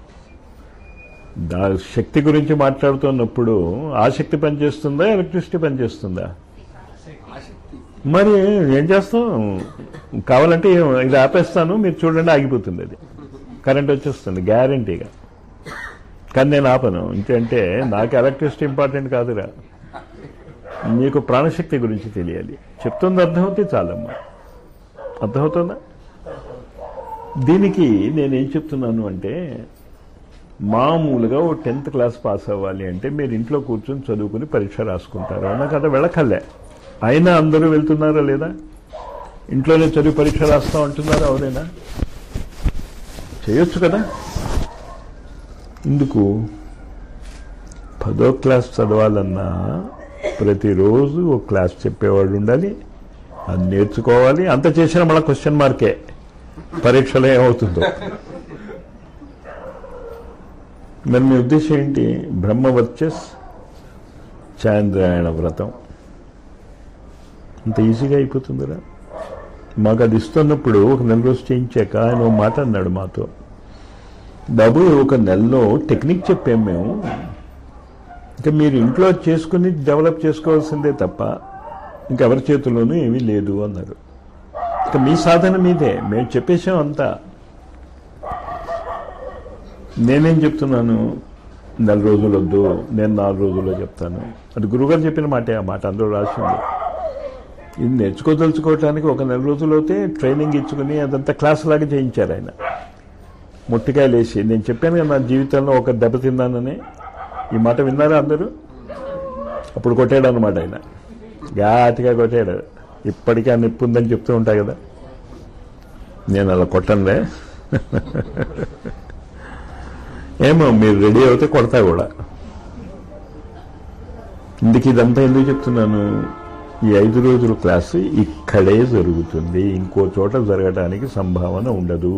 దా శక్తి గురించి మాట్లాడుతున్నప్పుడు ఆ శక్తి పనిచేస్తుందా ఎలక్ట్రిసిటీ పనిచేస్తుందా ఆసక్తి మరి ఏం చేస్తాం కావాలంటే ఇది ఆపేస్తాను మీరు చూడండి ఆగిపోతుంది అది కరెంట్ వచ్చేస్తుంది గ్యారంటీగా కానీ నేను ఆపను ఇంకంటే నాకు ఎలక్ట్రిసిటీ ఇంపార్టెంట్ కాదురా నీకు ప్రాణశక్తి గురించి తెలియాలి చెప్తుంది అర్థమవుతే చాలమ్మా అర్థమవుతుందా దీనికి నేనేం చెప్తున్నాను అంటే మామూలుగా ఓ టెన్త్ క్లాస్ పాస్ అవ్వాలి అంటే మీరు ఇంట్లో కూర్చొని చదువుకుని పరీక్ష రాసుకుంటారు అవునా కదా వెళ్ళకల్లే అయినా అందరూ వెళ్తున్నారా లేదా ఇంట్లోనే చదివి పరీక్ష రాస్తా ఉంటున్నారా అవునేనా చేయొచ్చు కదా ఎందుకు పదో క్లాస్ చదవాలన్నా ప్రతిరోజు ఒక క్లాస్ చెప్పేవాడు ఉండాలి అది నేర్చుకోవాలి అంత చేసినా మళ్ళీ క్వశ్చన్ మార్కే పరీక్షలో ఏమవుతుందో మరి మీ ఉద్దేశం ఏంటి బ్రహ్మ వర్చస్ చాంద్రాయణ వ్రతం అంత ఈజీగా అయిపోతుందిరా మాకు అది ఇస్తున్నప్పుడు ఒక నెల రోజు చేయించాక ఆయన ఓ మాట అన్నాడు మాతో బాబు ఒక నెలలో టెక్నిక్ చెప్పాం మేము ఇంకా మీరు ఇంట్లో చేసుకుని డెవలప్ చేసుకోవాల్సిందే తప్ప ఇంకెవరి చేతుల్లోనూ ఏమీ లేదు అన్నారు ఇక మీ సాధన మీదే మేము చెప్పేసాం అంతా నేనేం చెప్తున్నాను నెల రోజులు వద్దు నేను నాలుగు రోజుల్లో చెప్తాను అది గురుగారు చెప్పిన మాటే ఆ మాట అందులో రాసింది ఇది నేర్చుకోదలుచుకోవటానికి ఒక నెల రోజులు అయితే ట్రైనింగ్ ఇచ్చుకుని అదంతా క్లాస్ లాగా చేయించారు ఆయన ముట్టికాయలు వేసి నేను చెప్పాను కదా నా జీవితంలో ఒక దెబ్బ తిన్నానని ఈ మాట విన్నారా అందరూ అప్పుడు కొట్టాడు అనమాట ఆయన ఘాటిగా కొట్టాడు ఇప్పటికీ ఆ నొప్పి ఉందని చెప్తూ ఉంటా కదా నేను అలా కొట్టనులే ఏమో మీరు రెడీ అవుతే కొడతా కూడా ఇందుకు ఇదంతా ఎందుకు చెప్తున్నాను ఈ ఐదు రోజుల క్లాసు ఇక్కడే జరుగుతుంది ఇంకో చోట జరగడానికి సంభావన ఉండదు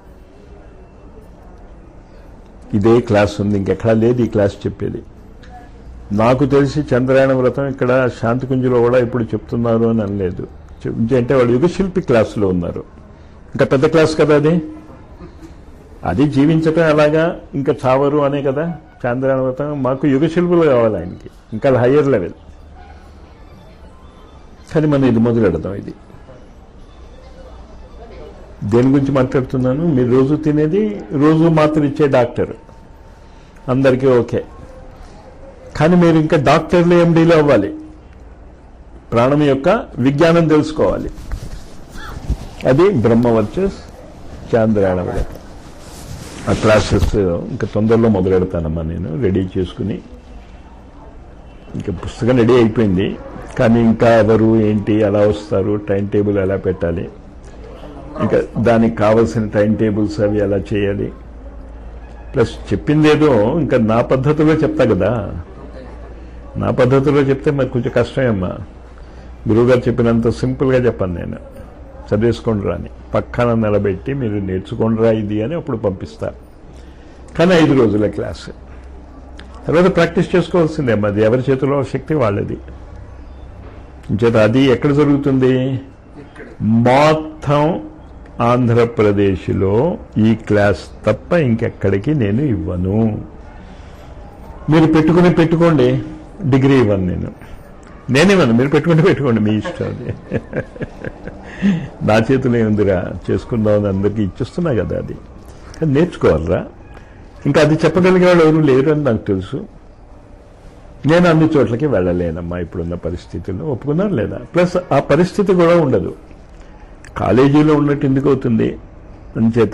ఇదే క్లాస్ ఉంది ఇంకెక్కడా లేదు ఈ క్లాస్ చెప్పేది నాకు తెలిసి చంద్రాయణ వ్రతం ఇక్కడ శాంతికుంజులో కూడా ఇప్పుడు చెప్తున్నారు అని అనలేదు చెప్- అంటే వాళ్ళు యుగశిల్పి క్లాసులో ఉన్నారు ఇంకా పెద్ద క్లాస్ కదా అది అది జీవించటం ఎలాగా ఇంకా చావరు అనే కదా చాంద్రాయణ వ్రతం మాకు యుగశిల్పులు కావాలి ఆయనకి ఇంకా హయ్యర్ లెవెల్ కానీ మనం ఇది మొదలెడదాం ఇది దేని గురించి మాట్లాడుతున్నాను మీరు రోజు తినేది రోజు మాత్రం ఇచ్చే డాక్టర్ అందరికీ ఓకే కానీ మీరు ఇంకా డాక్టర్లు ఎండీలో అవ్వాలి ప్రాణం యొక్క విజ్ఞానం తెలుసుకోవాలి అది బ్రహ్మ వర్చస్ చాంద్రాయణ వ్రతం ఆ క్లాసెస్ ఇంకా తొందరలో మొదలెడతానమ్మా నేను రెడీ చేసుకుని ఇంకా పుస్తకం రెడీ అయిపోయింది కానీ ఇంకా ఎవరు ఏంటి ఎలా వస్తారు టైం టేబుల్ ఎలా పెట్టాలి ఇంకా దానికి కావలసిన టైం టేబుల్స్ అవి ఎలా చేయాలి ప్లస్ చెప్పిందేదో ఇంకా నా పద్ధతిలో చెప్తా కదా నా పద్ధతిలో చెప్తే మరి కొంచెం కష్టమే అమ్మా గురువుగారు చెప్పినంత సింపుల్గా చెప్పాను నేను చదివేసుకోండి రాని పక్కన నిలబెట్టి మీరు నేర్చుకోండి రా ఇది అని అప్పుడు పంపిస్తా కానీ ఐదు రోజుల క్లాస్ తర్వాత ప్రాక్టీస్ చేసుకోవాల్సిందే అది ఎవరి చేతిలో శక్తి వాళ్ళది చేత అది ఎక్కడ జరుగుతుంది ఇక్కడ మొత్తం ఆంధ్రప్రదేశ్లో ఈ క్లాస్ తప్ప ఇంకెక్కడికి నేను ఇవ్వను మీరు పెట్టుకుని పెట్టుకోండి డిగ్రీ ఇవ్వను నేను నేనేమన్నా మీరు పెట్టుకుంటే పెట్టుకోండి మీ ఇష్టం అది నా చేతిలో ఏముందిరా చేసుకుందామని అందరికీ ఇచ్చిస్తున్నా కదా అది కానీ నేర్చుకోవాలరా ఇంకా అది చెప్పగలిగే వాళ్ళు ఎవరు లేరు అని నాకు తెలుసు నేను అన్ని చోట్లకి వెళ్ళలేనమ్మా ఇప్పుడున్న పరిస్థితుల్లో ఒప్పుకున్నారు లేదా ప్లస్ ఆ పరిస్థితి కూడా ఉండదు కాలేజీలో ఉన్నట్టు ఎందుకు అవుతుంది అంచేత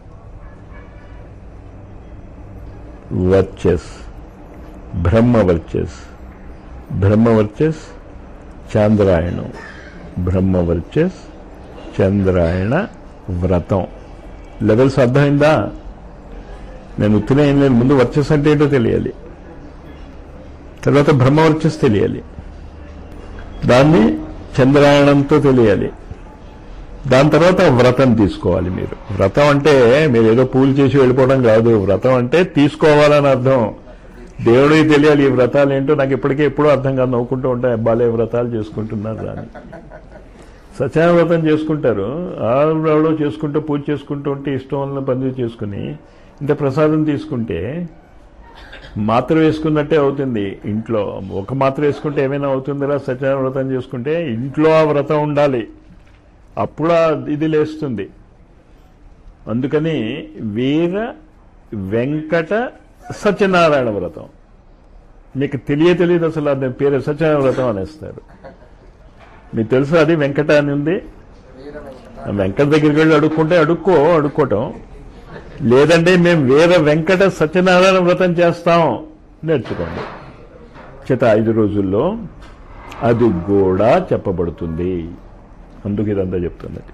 వర్చస్ బ్రహ్మ వర్చస్ బ్రహ్మ వర్చస్ చాంద్రాయణం బ్రహ్మ వర్చస్ చంద్రాయణ వ్రతం లెవెల్స్ అర్థమైందా నేను ఉత్తిన ఏం లేదు ముందు వర్చస్ అంటే ఏంటో తెలియాలి తర్వాత బ్రహ్మ వర్చస్ తెలియాలి దాన్ని చంద్రాయణంతో తెలియాలి దాని తర్వాత వ్రతం తీసుకోవాలి మీరు వ్రతం అంటే మీరు ఏదో పూలు చేసి వెళ్ళిపోవడం కాదు వ్రతం అంటే తీసుకోవాలని అర్థం దేవుడికి తెలియాలి ఈ వ్రతాలు ఏంటో నాకు ఇప్పటికే ఎప్పుడూ అర్థం కాదు నవ్వుకుంటూ ఉంటాయి అబ్బాలే వ్రతాలు చేసుకుంటున్నారు రాని సత్యనారాయణ వ్రతం చేసుకుంటారు ఆవిడ చేసుకుంటూ పూజ చేసుకుంటూ ఉంటే ఇష్టం వల్ల పనులు చేసుకుని ఇంత ప్రసాదం తీసుకుంటే మాత్ర వేసుకున్నట్టే అవుతుంది ఇంట్లో ఒక మాత్ర వేసుకుంటే ఏమైనా అవుతుందిరా సత్యనారాయణ వ్రతం చేసుకుంటే ఇంట్లో ఆ వ్రతం ఉండాలి అప్పుడు ఆ ఇది లేస్తుంది అందుకని వీర వెంకట సత్యనారాయణ వ్రతం మీకు తెలియ తెలియదు అసలు అది పేరు సత్యనారాయణ వ్రతం అనేస్తారు మీకు తెలుసు అది వెంకట అని ఉంది వీర వెంకట ఆ వెంకట దగ్గరికి వెళ్ళి అడుక్కుంటే అడుక్కో అడుక్కోవటం లేదంటే మేము వీర వెంకట సత్యనారాయణ వ్రతం చేస్తాం నేర్చుకోండి చేత ఐదు రోజుల్లో అది కూడా చెప్పబడుతుంది అందుకు ఇదంతా చెప్తున్నది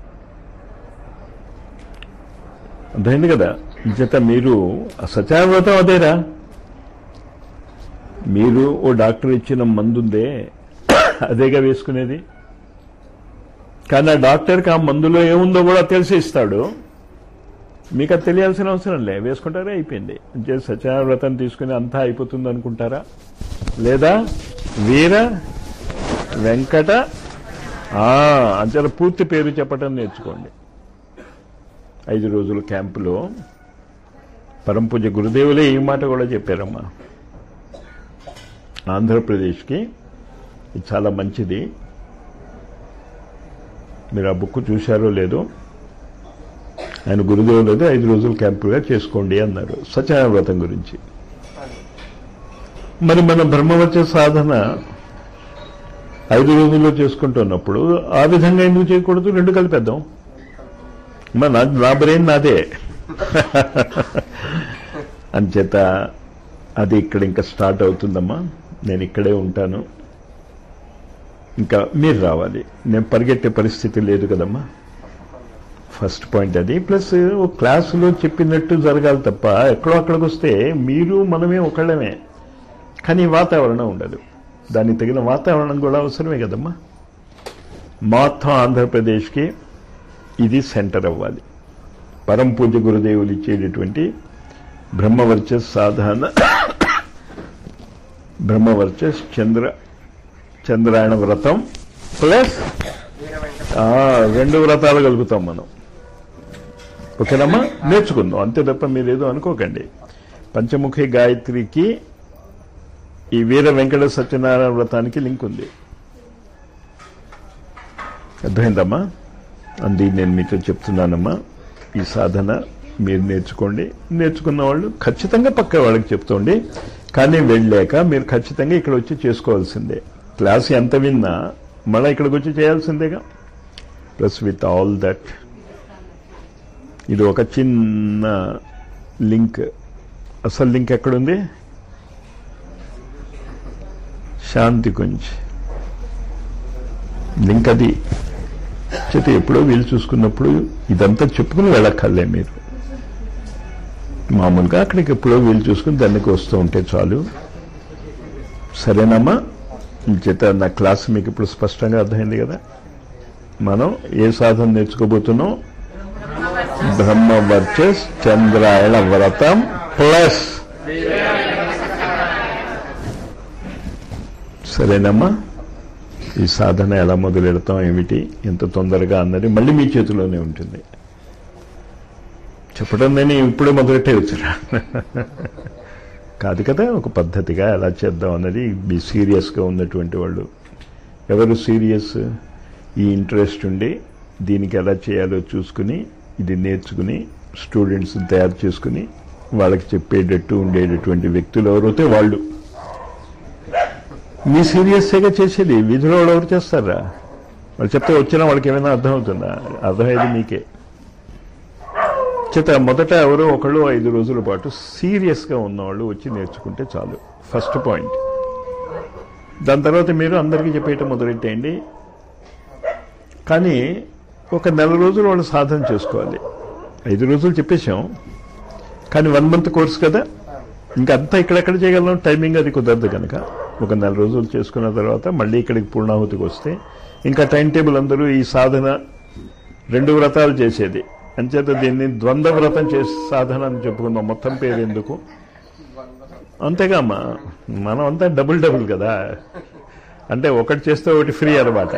అర్థమైంది కదా చేత మీరు ఆ సత్యనారాయణ వ్రతం అదేరా మీరు ఓ డాక్టర్ ఇచ్చిన మందుందే అదేగా వేసుకునేది కానీ ఆ డాక్టర్కి ఆ మందులో ఏముందో కూడా తెలిసి ఇస్తాడు మీకు అది తెలియాల్సిన అవసరం లే వేసుకుంటారే అయిపోయింది అంటే సత్యనారాయణ వ్రతం తీసుకుని అంతా అయిపోతుంది అనుకుంటారా లేదా వీర వెంకట ఆ, అంచెల పూర్తి పేరు చెప్పటం నేర్చుకోండి ఐదు రోజుల క్యాంపులో పరంపూజ గురుదేవులే ఈ మాట కూడా చెప్పారమ్మా ఆంధ్రప్రదేశ్కి ఇది చాలా మంచిది మీరు ఆ బుక్ చూశారో లేదో ఆయన గురుదేవులది ఐదు రోజులు క్యాంపుగా చేసుకోండి అన్నారు సత్యనారాయణ వ్రతం గురించి మరి మన బ్రహ్మవచ్చ సాధన ఐదు రోజుల్లో చేసుకుంటున్నప్పుడు ఆ విధంగా ఎందుకు చేయకూడదు రెండు కలిపేద్దాం మరి నా నా బ్రెయిన్ నాదే అంచేత అది ఇక్కడ ఇంకా స్టార్ట్ అవుతుందమ్మా నేను ఇక్కడే ఉంటాను ఇంకా మీరు రావాలి నేను పరిగెట్టే పరిస్థితి లేదు కదమ్మా ఫస్ట్ పాయింట్ అది ప్లస్ క్లాసులో చెప్పినట్టు జరగాలి తప్ప ఎక్కడో అక్కడికి వస్తే మీరు మనమే ఒకళ్ళమే కానీ వాతావరణం ఉండదు దానికి తగిన వాతావరణం కూడా అవసరమే కదమ్మా మొత్తం ఆంధ్రప్రదేశ్కి ఇది సెంటర్ అవ్వాలి పరం పూజ గురుదేవులు ఇచ్చేటటువంటి బ్రహ్మవర్చస్ సాధారణ బ్రహ్మవర్చస్ చంద్ర చంద్రాయణ వ్రతం ప్లస్ వీర వెంకట ఆ, రెండు వ్రతాలు కలుగుతాం మనం ఓకేనమ్మా నేర్చుకుందాం అంతే తప్ప మీరేదో అనుకోకండి పంచముఖి గాయత్రికి ఈ వీర వెంకట సత్యనారాయణ వ్రతానికి లింక్ ఉంది అర్థమైందమ్మా అంది నేను మీతో చెప్తున్నానమ్మా ఈ సాధన మీరు నేర్చుకోండి నేర్చుకున్న వాళ్ళు ఖచ్చితంగా పక్క వాళ్ళకి చెప్తోండి కానీ వెళ్ళాక మీరు ఖచ్చితంగా ఇక్కడ వచ్చి చేసుకోవాల్సిందే క్లాస్ ఎంత విన్నా మళ్ళీ ఇక్కడికి వచ్చి చేయాల్సిందేగా ప్లస్ విత్ ఆల్ దట్ ఇది ఒక చిన్న లింక్ అసలు లింక్ ఎక్కడుంది శాంతి కుంజ్ లింక్ అది చేత ఎప్పుడో వీలు చూసుకున్నప్పుడు ఇదంతా చెప్పుకుని వెళ్ళక్కర్లే మీరు మామూలుగా అక్కడికి ఎప్పుడో వీలు చూసుకుని దానికి వస్తూ ఉంటే చాలు సరేనమ్మా ఈ చేత నా క్లాస్ మీకు ఇప్పుడు స్పష్టంగా అర్థమైంది కదా మనం ఏ సాధన నేర్చుకోబోతున్నాం బ్రహ్మ వర్చస్ చంద్రాయణ వ్రతం ప్లస్ సరేనమ్మా ఈ సాధన ఎలా మొదలెడతాం ఏమిటి ఎంత తొందరగా అన్నది మళ్ళీ మీ చేతిలోనే ఉంటుంది చెప్పడం నేను ఇప్పుడే మొదలెట్టే వచ్చారా కాదు కదా ఒక పద్ధతిగా ఎలా చేద్దాం అన్నది మీ సీరియస్గా ఉన్నటువంటి వాళ్ళు ఎవరు సీరియస్ ఈ ఇంట్రెస్ట్ ఉండి దీనికి ఎలా చేయాలో చూసుకుని ఇది నేర్చుకుని స్టూడెంట్స్ తయారు చేసుకుని వాళ్ళకి చెప్పేటట్టు ఉండేటటువంటి వ్యక్తులు ఎవరైతే వాళ్ళు మీ సీరియస్గా చేసేది విధిలో వాళ్ళు ఎవరు చేస్తారా వాళ్ళు చెప్తే వచ్చిన వాళ్ళకి ఏమైనా అర్థమవుతుందా అర్థమయ్యేది మీకే చేత మొదట ఎవరో ఒకళ్ళు ఐదు రోజుల పాటు సీరియస్గా ఉన్నవాళ్ళు వచ్చి నేర్చుకుంటే చాలు ఫస్ట్ పాయింట్ దాని తర్వాత మీరు అందరికీ చెప్పేయటం మొదలెట్టేయండి కానీ ఒక నెల రోజులు వాళ్ళు సాధన చేసుకోవాలి ఐదు రోజులు చెప్పేశాం కానీ వన్ మంత్ కోర్స్ కదా ఇంకా అంతా ఇక్కడెక్కడ చేయగలం టైమింగ్ అది కుదరదు కనుక ఒక నెల రోజులు చేసుకున్న తర్వాత మళ్ళీ ఇక్కడికి పూర్ణాహుతికి వస్తే ఇంకా టైం టేబుల్ అందరూ ఈ సాధన రెండు వ్రతాలు చేసేది అంచేత దీన్ని ద్వంద్వ వ్రతం చేసే సాధన అని చెప్పుకుందాం మొత్తం పేరు ఎందుకు అంతేగా అమ్మా మనం అంతా డబుల్ డబుల్ కదా అంటే ఒకటి చేస్తే ఒకటి ఫ్రీ అనమాట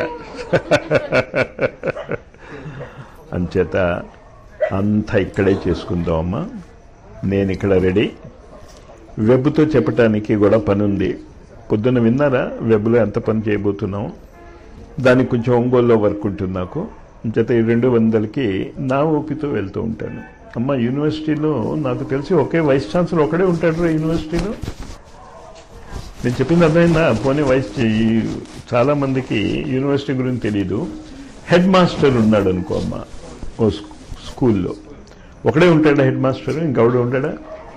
అంచేత అంతా ఇక్కడే చేసుకుందాం అమ్మా నేను ఇక్కడ రెడీ వెబ్తో చెప్పటానికి కూడా పని ఉంది పొద్దున్న విన్నారా వెబ్లో ఎంత పని చేయబోతున్నాం దానికి కొంచెం ఒంగోలులో వర్క్ ఉంటుంది నాకు చేత ఈ రెండు వందలకి నా ఓపితో వెళ్తూ ఉంటాను అమ్మ యూనివర్సిటీలో నాకు తెలిసి ఒకే వైస్ ఛాన్సలర్ ఒకడే ఉంటాడు రా యూనివర్సిటీలో నేను చెప్పింది అర్థమైందా పోనీ వైస్ ఈ చాలా మందికి యూనివర్సిటీ గురించి తెలియదు హెడ్ మాస్టర్ ఉన్నాడు అనుకో అమ్మ ఓ స్కూ- స్కూల్లో ఒకడే ఉంటాడా హెడ్ మాస్టర్ ఇంకెవడు ఉంటాడా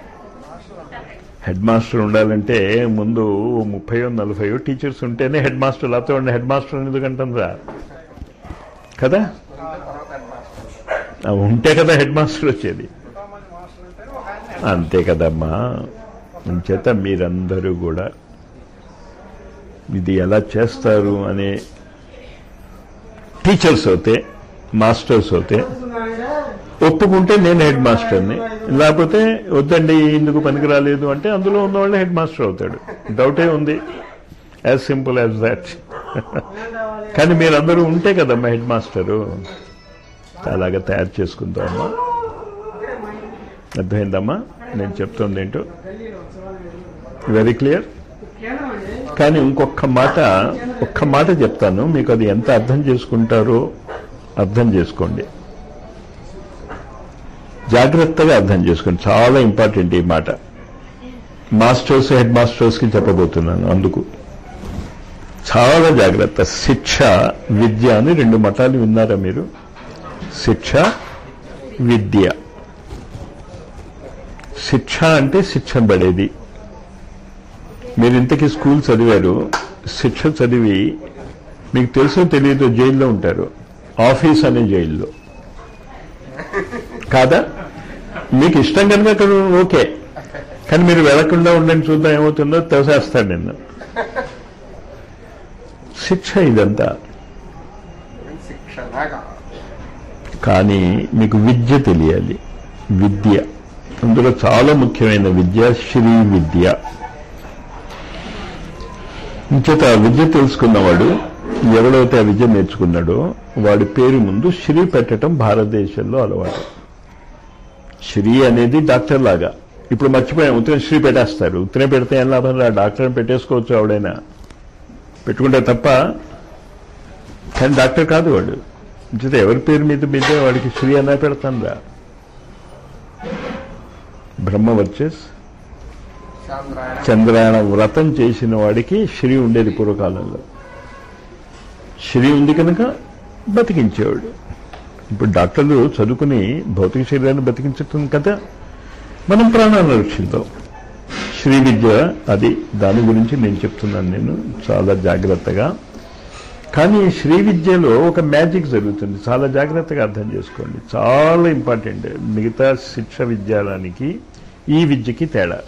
హెడ్ మాస్టర్ ఉండాలంటే ముందు ముప్పయో నలభైయో టీచర్స్ ఉంటేనే హెడ్ మాస్టర్ లేకపోతే వాడిని హెడ్ మాస్టర్ ఎందుకంటుందా కదా ఆ, ఉంటే కదా హెడ్ మాస్టర్ వచ్చేది అంతే కదమ్మా అంచేత మీరందరూ కూడా ఇది ఎలా చేస్తారు అనే టీచర్స్ అవుతే మాస్టర్స్ అవుతే ఒప్పుకుంటే నేను హెడ్ మాస్టర్ని లేకపోతే వద్దండి ఇందుకు పనికి రాలేదు అంటే అందులో ఉన్నవాళ్ళే హెడ్ మాస్టర్ అవుతాడు డౌటే ఉంది యాజ్ సింపుల్ యాజ్ దాట్ కానీ మీరందరూ ఉంటే కదమ్మా హెడ్ మాస్టరు అలాగా తయారు చేసుకుందామమ్మా అర్థమైందమ్మా నేను చెప్తుంది ఏంటో వెరీ క్లియర్ కానీ ఇంకొక మాట ఒక్క మాట చెప్తాను మీకు అది ఎంత అర్థం చేసుకుంటారో అర్థం చేసుకోండి జాగ్రత్తగా అర్థం చేసుకోండి చాలా ఇంపార్టెంట్ ఈ మాట మాస్టర్స్ హెడ్ మాస్టర్స్కి చెప్పబోతున్నాను అందుకు చాలా జాగ్రత్త శిక్ష విద్య అని రెండు మతాలు విన్నారా మీరు శిక్ష విద్య శిక్ష అంటే శిక్షణ పడేది మీరు ఇంతకీ స్కూల్ చదివారు శిక్ష చదివి మీకు తెలుసో తెలియదో జైల్లో ఉంటారు ఆఫీస్ అనే జైల్లో కాదా మీకు ఇష్టం కనుక అక్కడ ఓకే కానీ మీరు వెళ్లకుండా ఉండండి చూద్దాం ఏమవుతుందో తోసేస్తాడు నిన్ను శిక్ష ఇదంతా శిక్షణగా కానీ మీకు విద్య తెలియాలి విద్య అందులో చాలా ముఖ్యమైన విద్య శ్రీ విద్య ఇంచేత ఆ విద్య తెలుసుకున్నవాడు ఎవడైతే ఆ విద్య నేర్చుకున్నాడో వాడి పేరు ముందు శ్రీ పెట్టడం భారతదేశంలో అలవాటు శ్రీ అనేది డాక్టర్ లాగా ఇప్పుడు మర్చిపోయాం ఉత్తరం శ్రీ పెట్టేస్తారు ఉత్తరం పెడితే ఏం లాభం రా డాక్టర్ని పెట్టేసుకోవచ్చు ఆవిడైనా పెట్టుకుంటే తప్ప కానీ డాక్టర్ కాదు వాడు ఇంచేత ఎవరి పేరు మీద మీద వాడికి శ్రీ అన్నా పెడతాను బ్రహ్మ వర్చస్ చాంద్రాయణ చంద్రాయణ వ్రతం చేసిన వాడికి శ్రీ ఉండేది పూర్వకాలంలో శ్రీ ఉంది కనుక బతికించేవాడు ఇప్పుడు డాక్టర్లు చదువుకుని భౌతిక శరీరాన్ని బతికించటం కదా మనం ప్రాణాలను రక్షిద్దాం శ్రీ విద్య అది దాని గురించి నేను చెప్తున్నాను నేను చాలా జాగ్రత్తగా కానీ శ్రీ విద్యలో ఒక మ్యాజిక్ జరుగుతుంది చాలా జాగ్రత్తగా అర్థం చేసుకోండి చాలా ఇంపార్టెంట్ మిగతా శిక్ష విద్యాలయానికి ఈ విద్యకి తేడా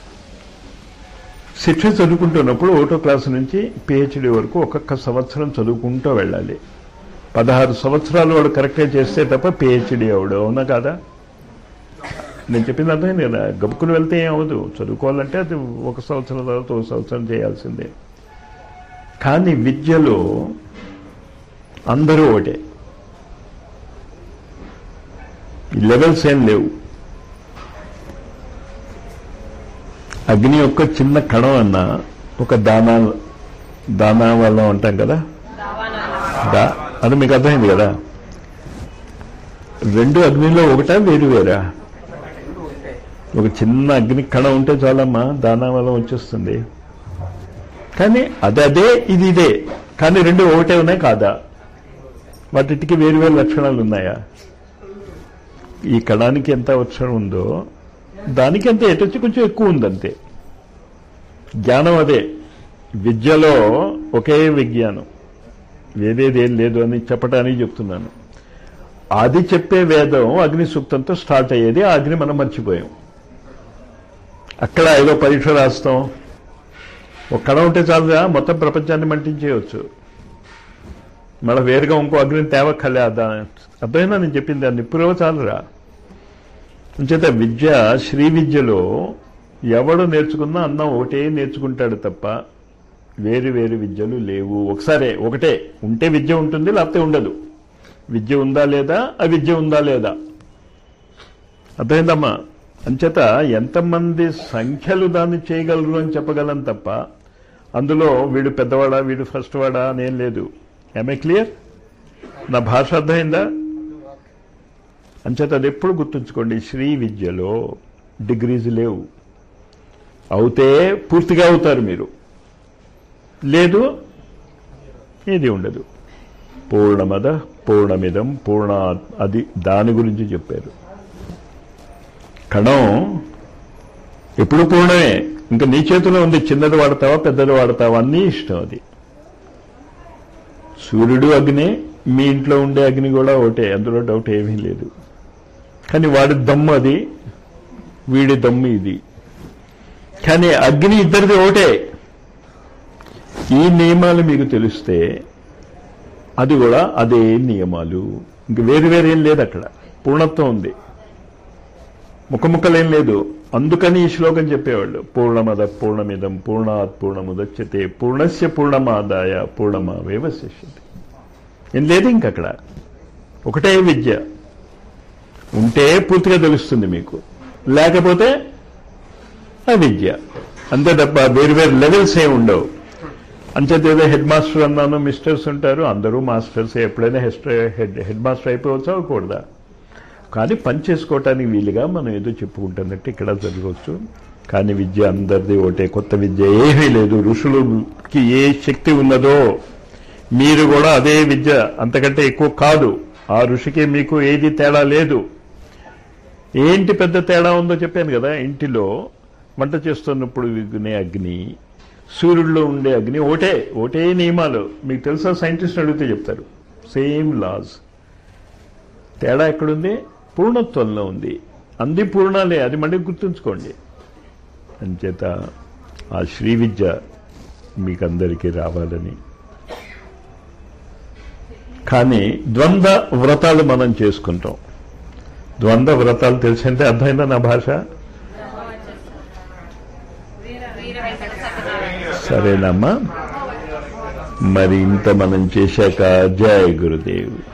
శిక్ష చదువుకుంటున్నప్పుడు ఒకటో క్లాసు నుంచి పిహెచ్డి వరకు ఒక్కొక్క సంవత్సరం చదువుకుంటూ వెళ్ళాలి పదహారు సంవత్సరాలు వాడు కరెక్ట్గా చేస్తే తప్ప పిహెచ్డి అవడు అవునా కాదా నేను చెప్పింది అర్థమైంది కదా గబుక్కుని వెళ్తే ఏం అవ్వదు చదువుకోవాలంటే అది ఒక సంవత్సరం తర్వాత ఒక సంవత్సరం చేయాల్సిందే కానీ విద్యలో అందరూ ఒకటే ఈ లెవెల్స్ ఏం లేవు అగ్ని యొక్క చిన్న కణం అన్న ఒక దానా దానా వల్ల ఉంటాం కదా దా అది మీకు అర్థమైంది కదా రెండు అగ్నిలో ఒకటా వేరు వేరా రెండు ఉంటాయి ఒక చిన్న అగ్ని కణం ఉంటే చాలమ్మా దానా వల్ల వచ్చేస్తుంది కానీ అది అదే ఇది ఇదే కానీ రెండు ఒకటే ఉన్నాయి కాదా వాటికి వేరు వేరు లక్షణాలు ఉన్నాయా ఈ కణానికి ఎంత లక్షణం ఉందో దానికి అంతే ఎటొచ్చి కొంచెం ఎక్కువ ఉందంతే జ్ఞానం అదే విద్యలో ఒకే విజ్ఞానం వేరేదేం లేదు అని చెప్పడానికి చెప్తున్నాను అది చెప్పే వేదం అగ్ని సూక్తంతో స్టార్ట్ అయ్యేది ఆ అగ్ని మనం మర్చిపోయాం అక్కడ ఏదో పరీక్ష రాస్తాం ఒక కళ ఉంటే చాలుగా మొత్తం ప్రపంచాన్ని మంటించేయవచ్చు మళ్ళీ వేరుగా ఇంకో అగ్నిని తేవక్కలే అర్థమైనా నేను చెప్పింది దాన్ని నిప్పురవ చాలురా అంచేత విద్య శ్రీ విద్యలో ఎవడు నేర్చుకున్నా అన్నం ఒకటే నేర్చుకుంటాడు తప్ప వేరు వేరు విద్యలు లేవు ఒకసారే ఒకటే ఉంటే విద్య ఉంటుంది లేకపోతే ఉండదు విద్య ఉందా లేదా అవిద్య ఉందా లేదా అర్థమైందమ్మా అంచేత ఎంతమంది సంఖ్యలు దాన్ని చేయగలరు అని చెప్పగలం తప్ప అందులో వీడు పెద్దవాడా వీడు ఫస్ట్ వాడా అనేం లేదు ఐ క్లియర్ నా భాష అర్థమైందా అంచేత అది ఎప్పుడు గుర్తుంచుకోండి శ్రీ విద్యలో డిగ్రీస్ లేవు అవుతే పూర్తిగా అవుతారు మీరు లేదు ఏది ఉండదు పూర్ణమద పూర్ణమిదం పూర్ణ అది దాని గురించి చెప్పారు కణం ఎప్పుడు పూర్ణమే ఇంకా నీ చేతిలో ఉంది చిన్నది వాడతావా పెద్దది వాడతావా అన్నీ ఇష్టం అది సూర్యుడు అగ్ని మీ ఇంట్లో ఉండే అగ్ని కూడా ఒకటే అందులో డౌట్ ఏమీ లేదు కానీ వాడి దమ్ము అది వీడి దమ్ము ఇది కానీ అగ్ని ఇద్దరిది ఒకటే ఈ నియమాలు మీకు తెలిస్తే అది కూడా అదే నియమాలు ఇంక వేరు వేరేం లేదు అక్కడ పూర్ణత్వం ఉంది ముఖముఖలేం లేదు అందుకని ఈ శ్లోకం చెప్పేవాళ్ళు పూర్ణమద పూర్ణమిదం పూర్ణాత్ పూర్ణముదచ్చతే పూర్ణస్య పూర్ణమాదాయ పూర్ణమావేవ శిష్యతే ఏం లేదు ఇంకక్కడ ఒకటే విద్య ఉంటే పూర్తిగా తెలుస్తుంది మీకు లేకపోతే అవిద్య అంతే తప్ప వేరు వేరు లెవెల్స్ ఏమి ఉండవు అంచేత ఏదో హెడ్ మాస్టర్ అన్నాను మిస్టర్స్ ఉంటారు అందరూ మాస్టర్స్ ఎప్పుడైనా హిస్టరీ హెడ్ హెడ్ మాస్టర్ అయిపోవచ్చా అవ్వకూడదా కానీ పని చేసుకోవటానికి వీలుగా మనం ఏదో చెప్పుకుంటున్నట్టు ఇక్కడ జరగవచ్చు కానీ విద్య అందరిది ఒకటే కొత్త విద్య ఏమీ లేదు ఋషులకి ఏ శక్తి ఉన్నదో మీరు కూడా అదే విద్య అంతకంటే ఎక్కువ కాదు ఆ ఋషికి మీకు ఏది తేడా లేదు ఏంటి పెద్ద తేడా ఉందో చెప్పాను కదా ఇంటిలో వంట చేస్తున్నప్పుడు విగ్నే అగ్ని సూర్యుడిలో ఉండే అగ్ని ఒకటే ఒకటే నియమాలు మీకు తెలుసా సైంటిస్ట్ అడిగితే చెప్తారు సేమ్ లాస్ తేడా ఎక్కడుంది పూర్ణత్వంలో ఉంది అంది పూర్ణాలే అది మళ్ళీ గుర్తుంచుకోండి అంచేత ఆ శ్రీ విద్య మీకందరికీ రావాలని కానీ ద్వంద్వ వ్రతాలు మనం చేసుకుంటాం ద్వంద్వ వ్రతాలు తెలిసింటే అర్థమైందా నా భాష సరేనమ్మా మరి ఇంత మనం చేశాక జయ గురుదేవ్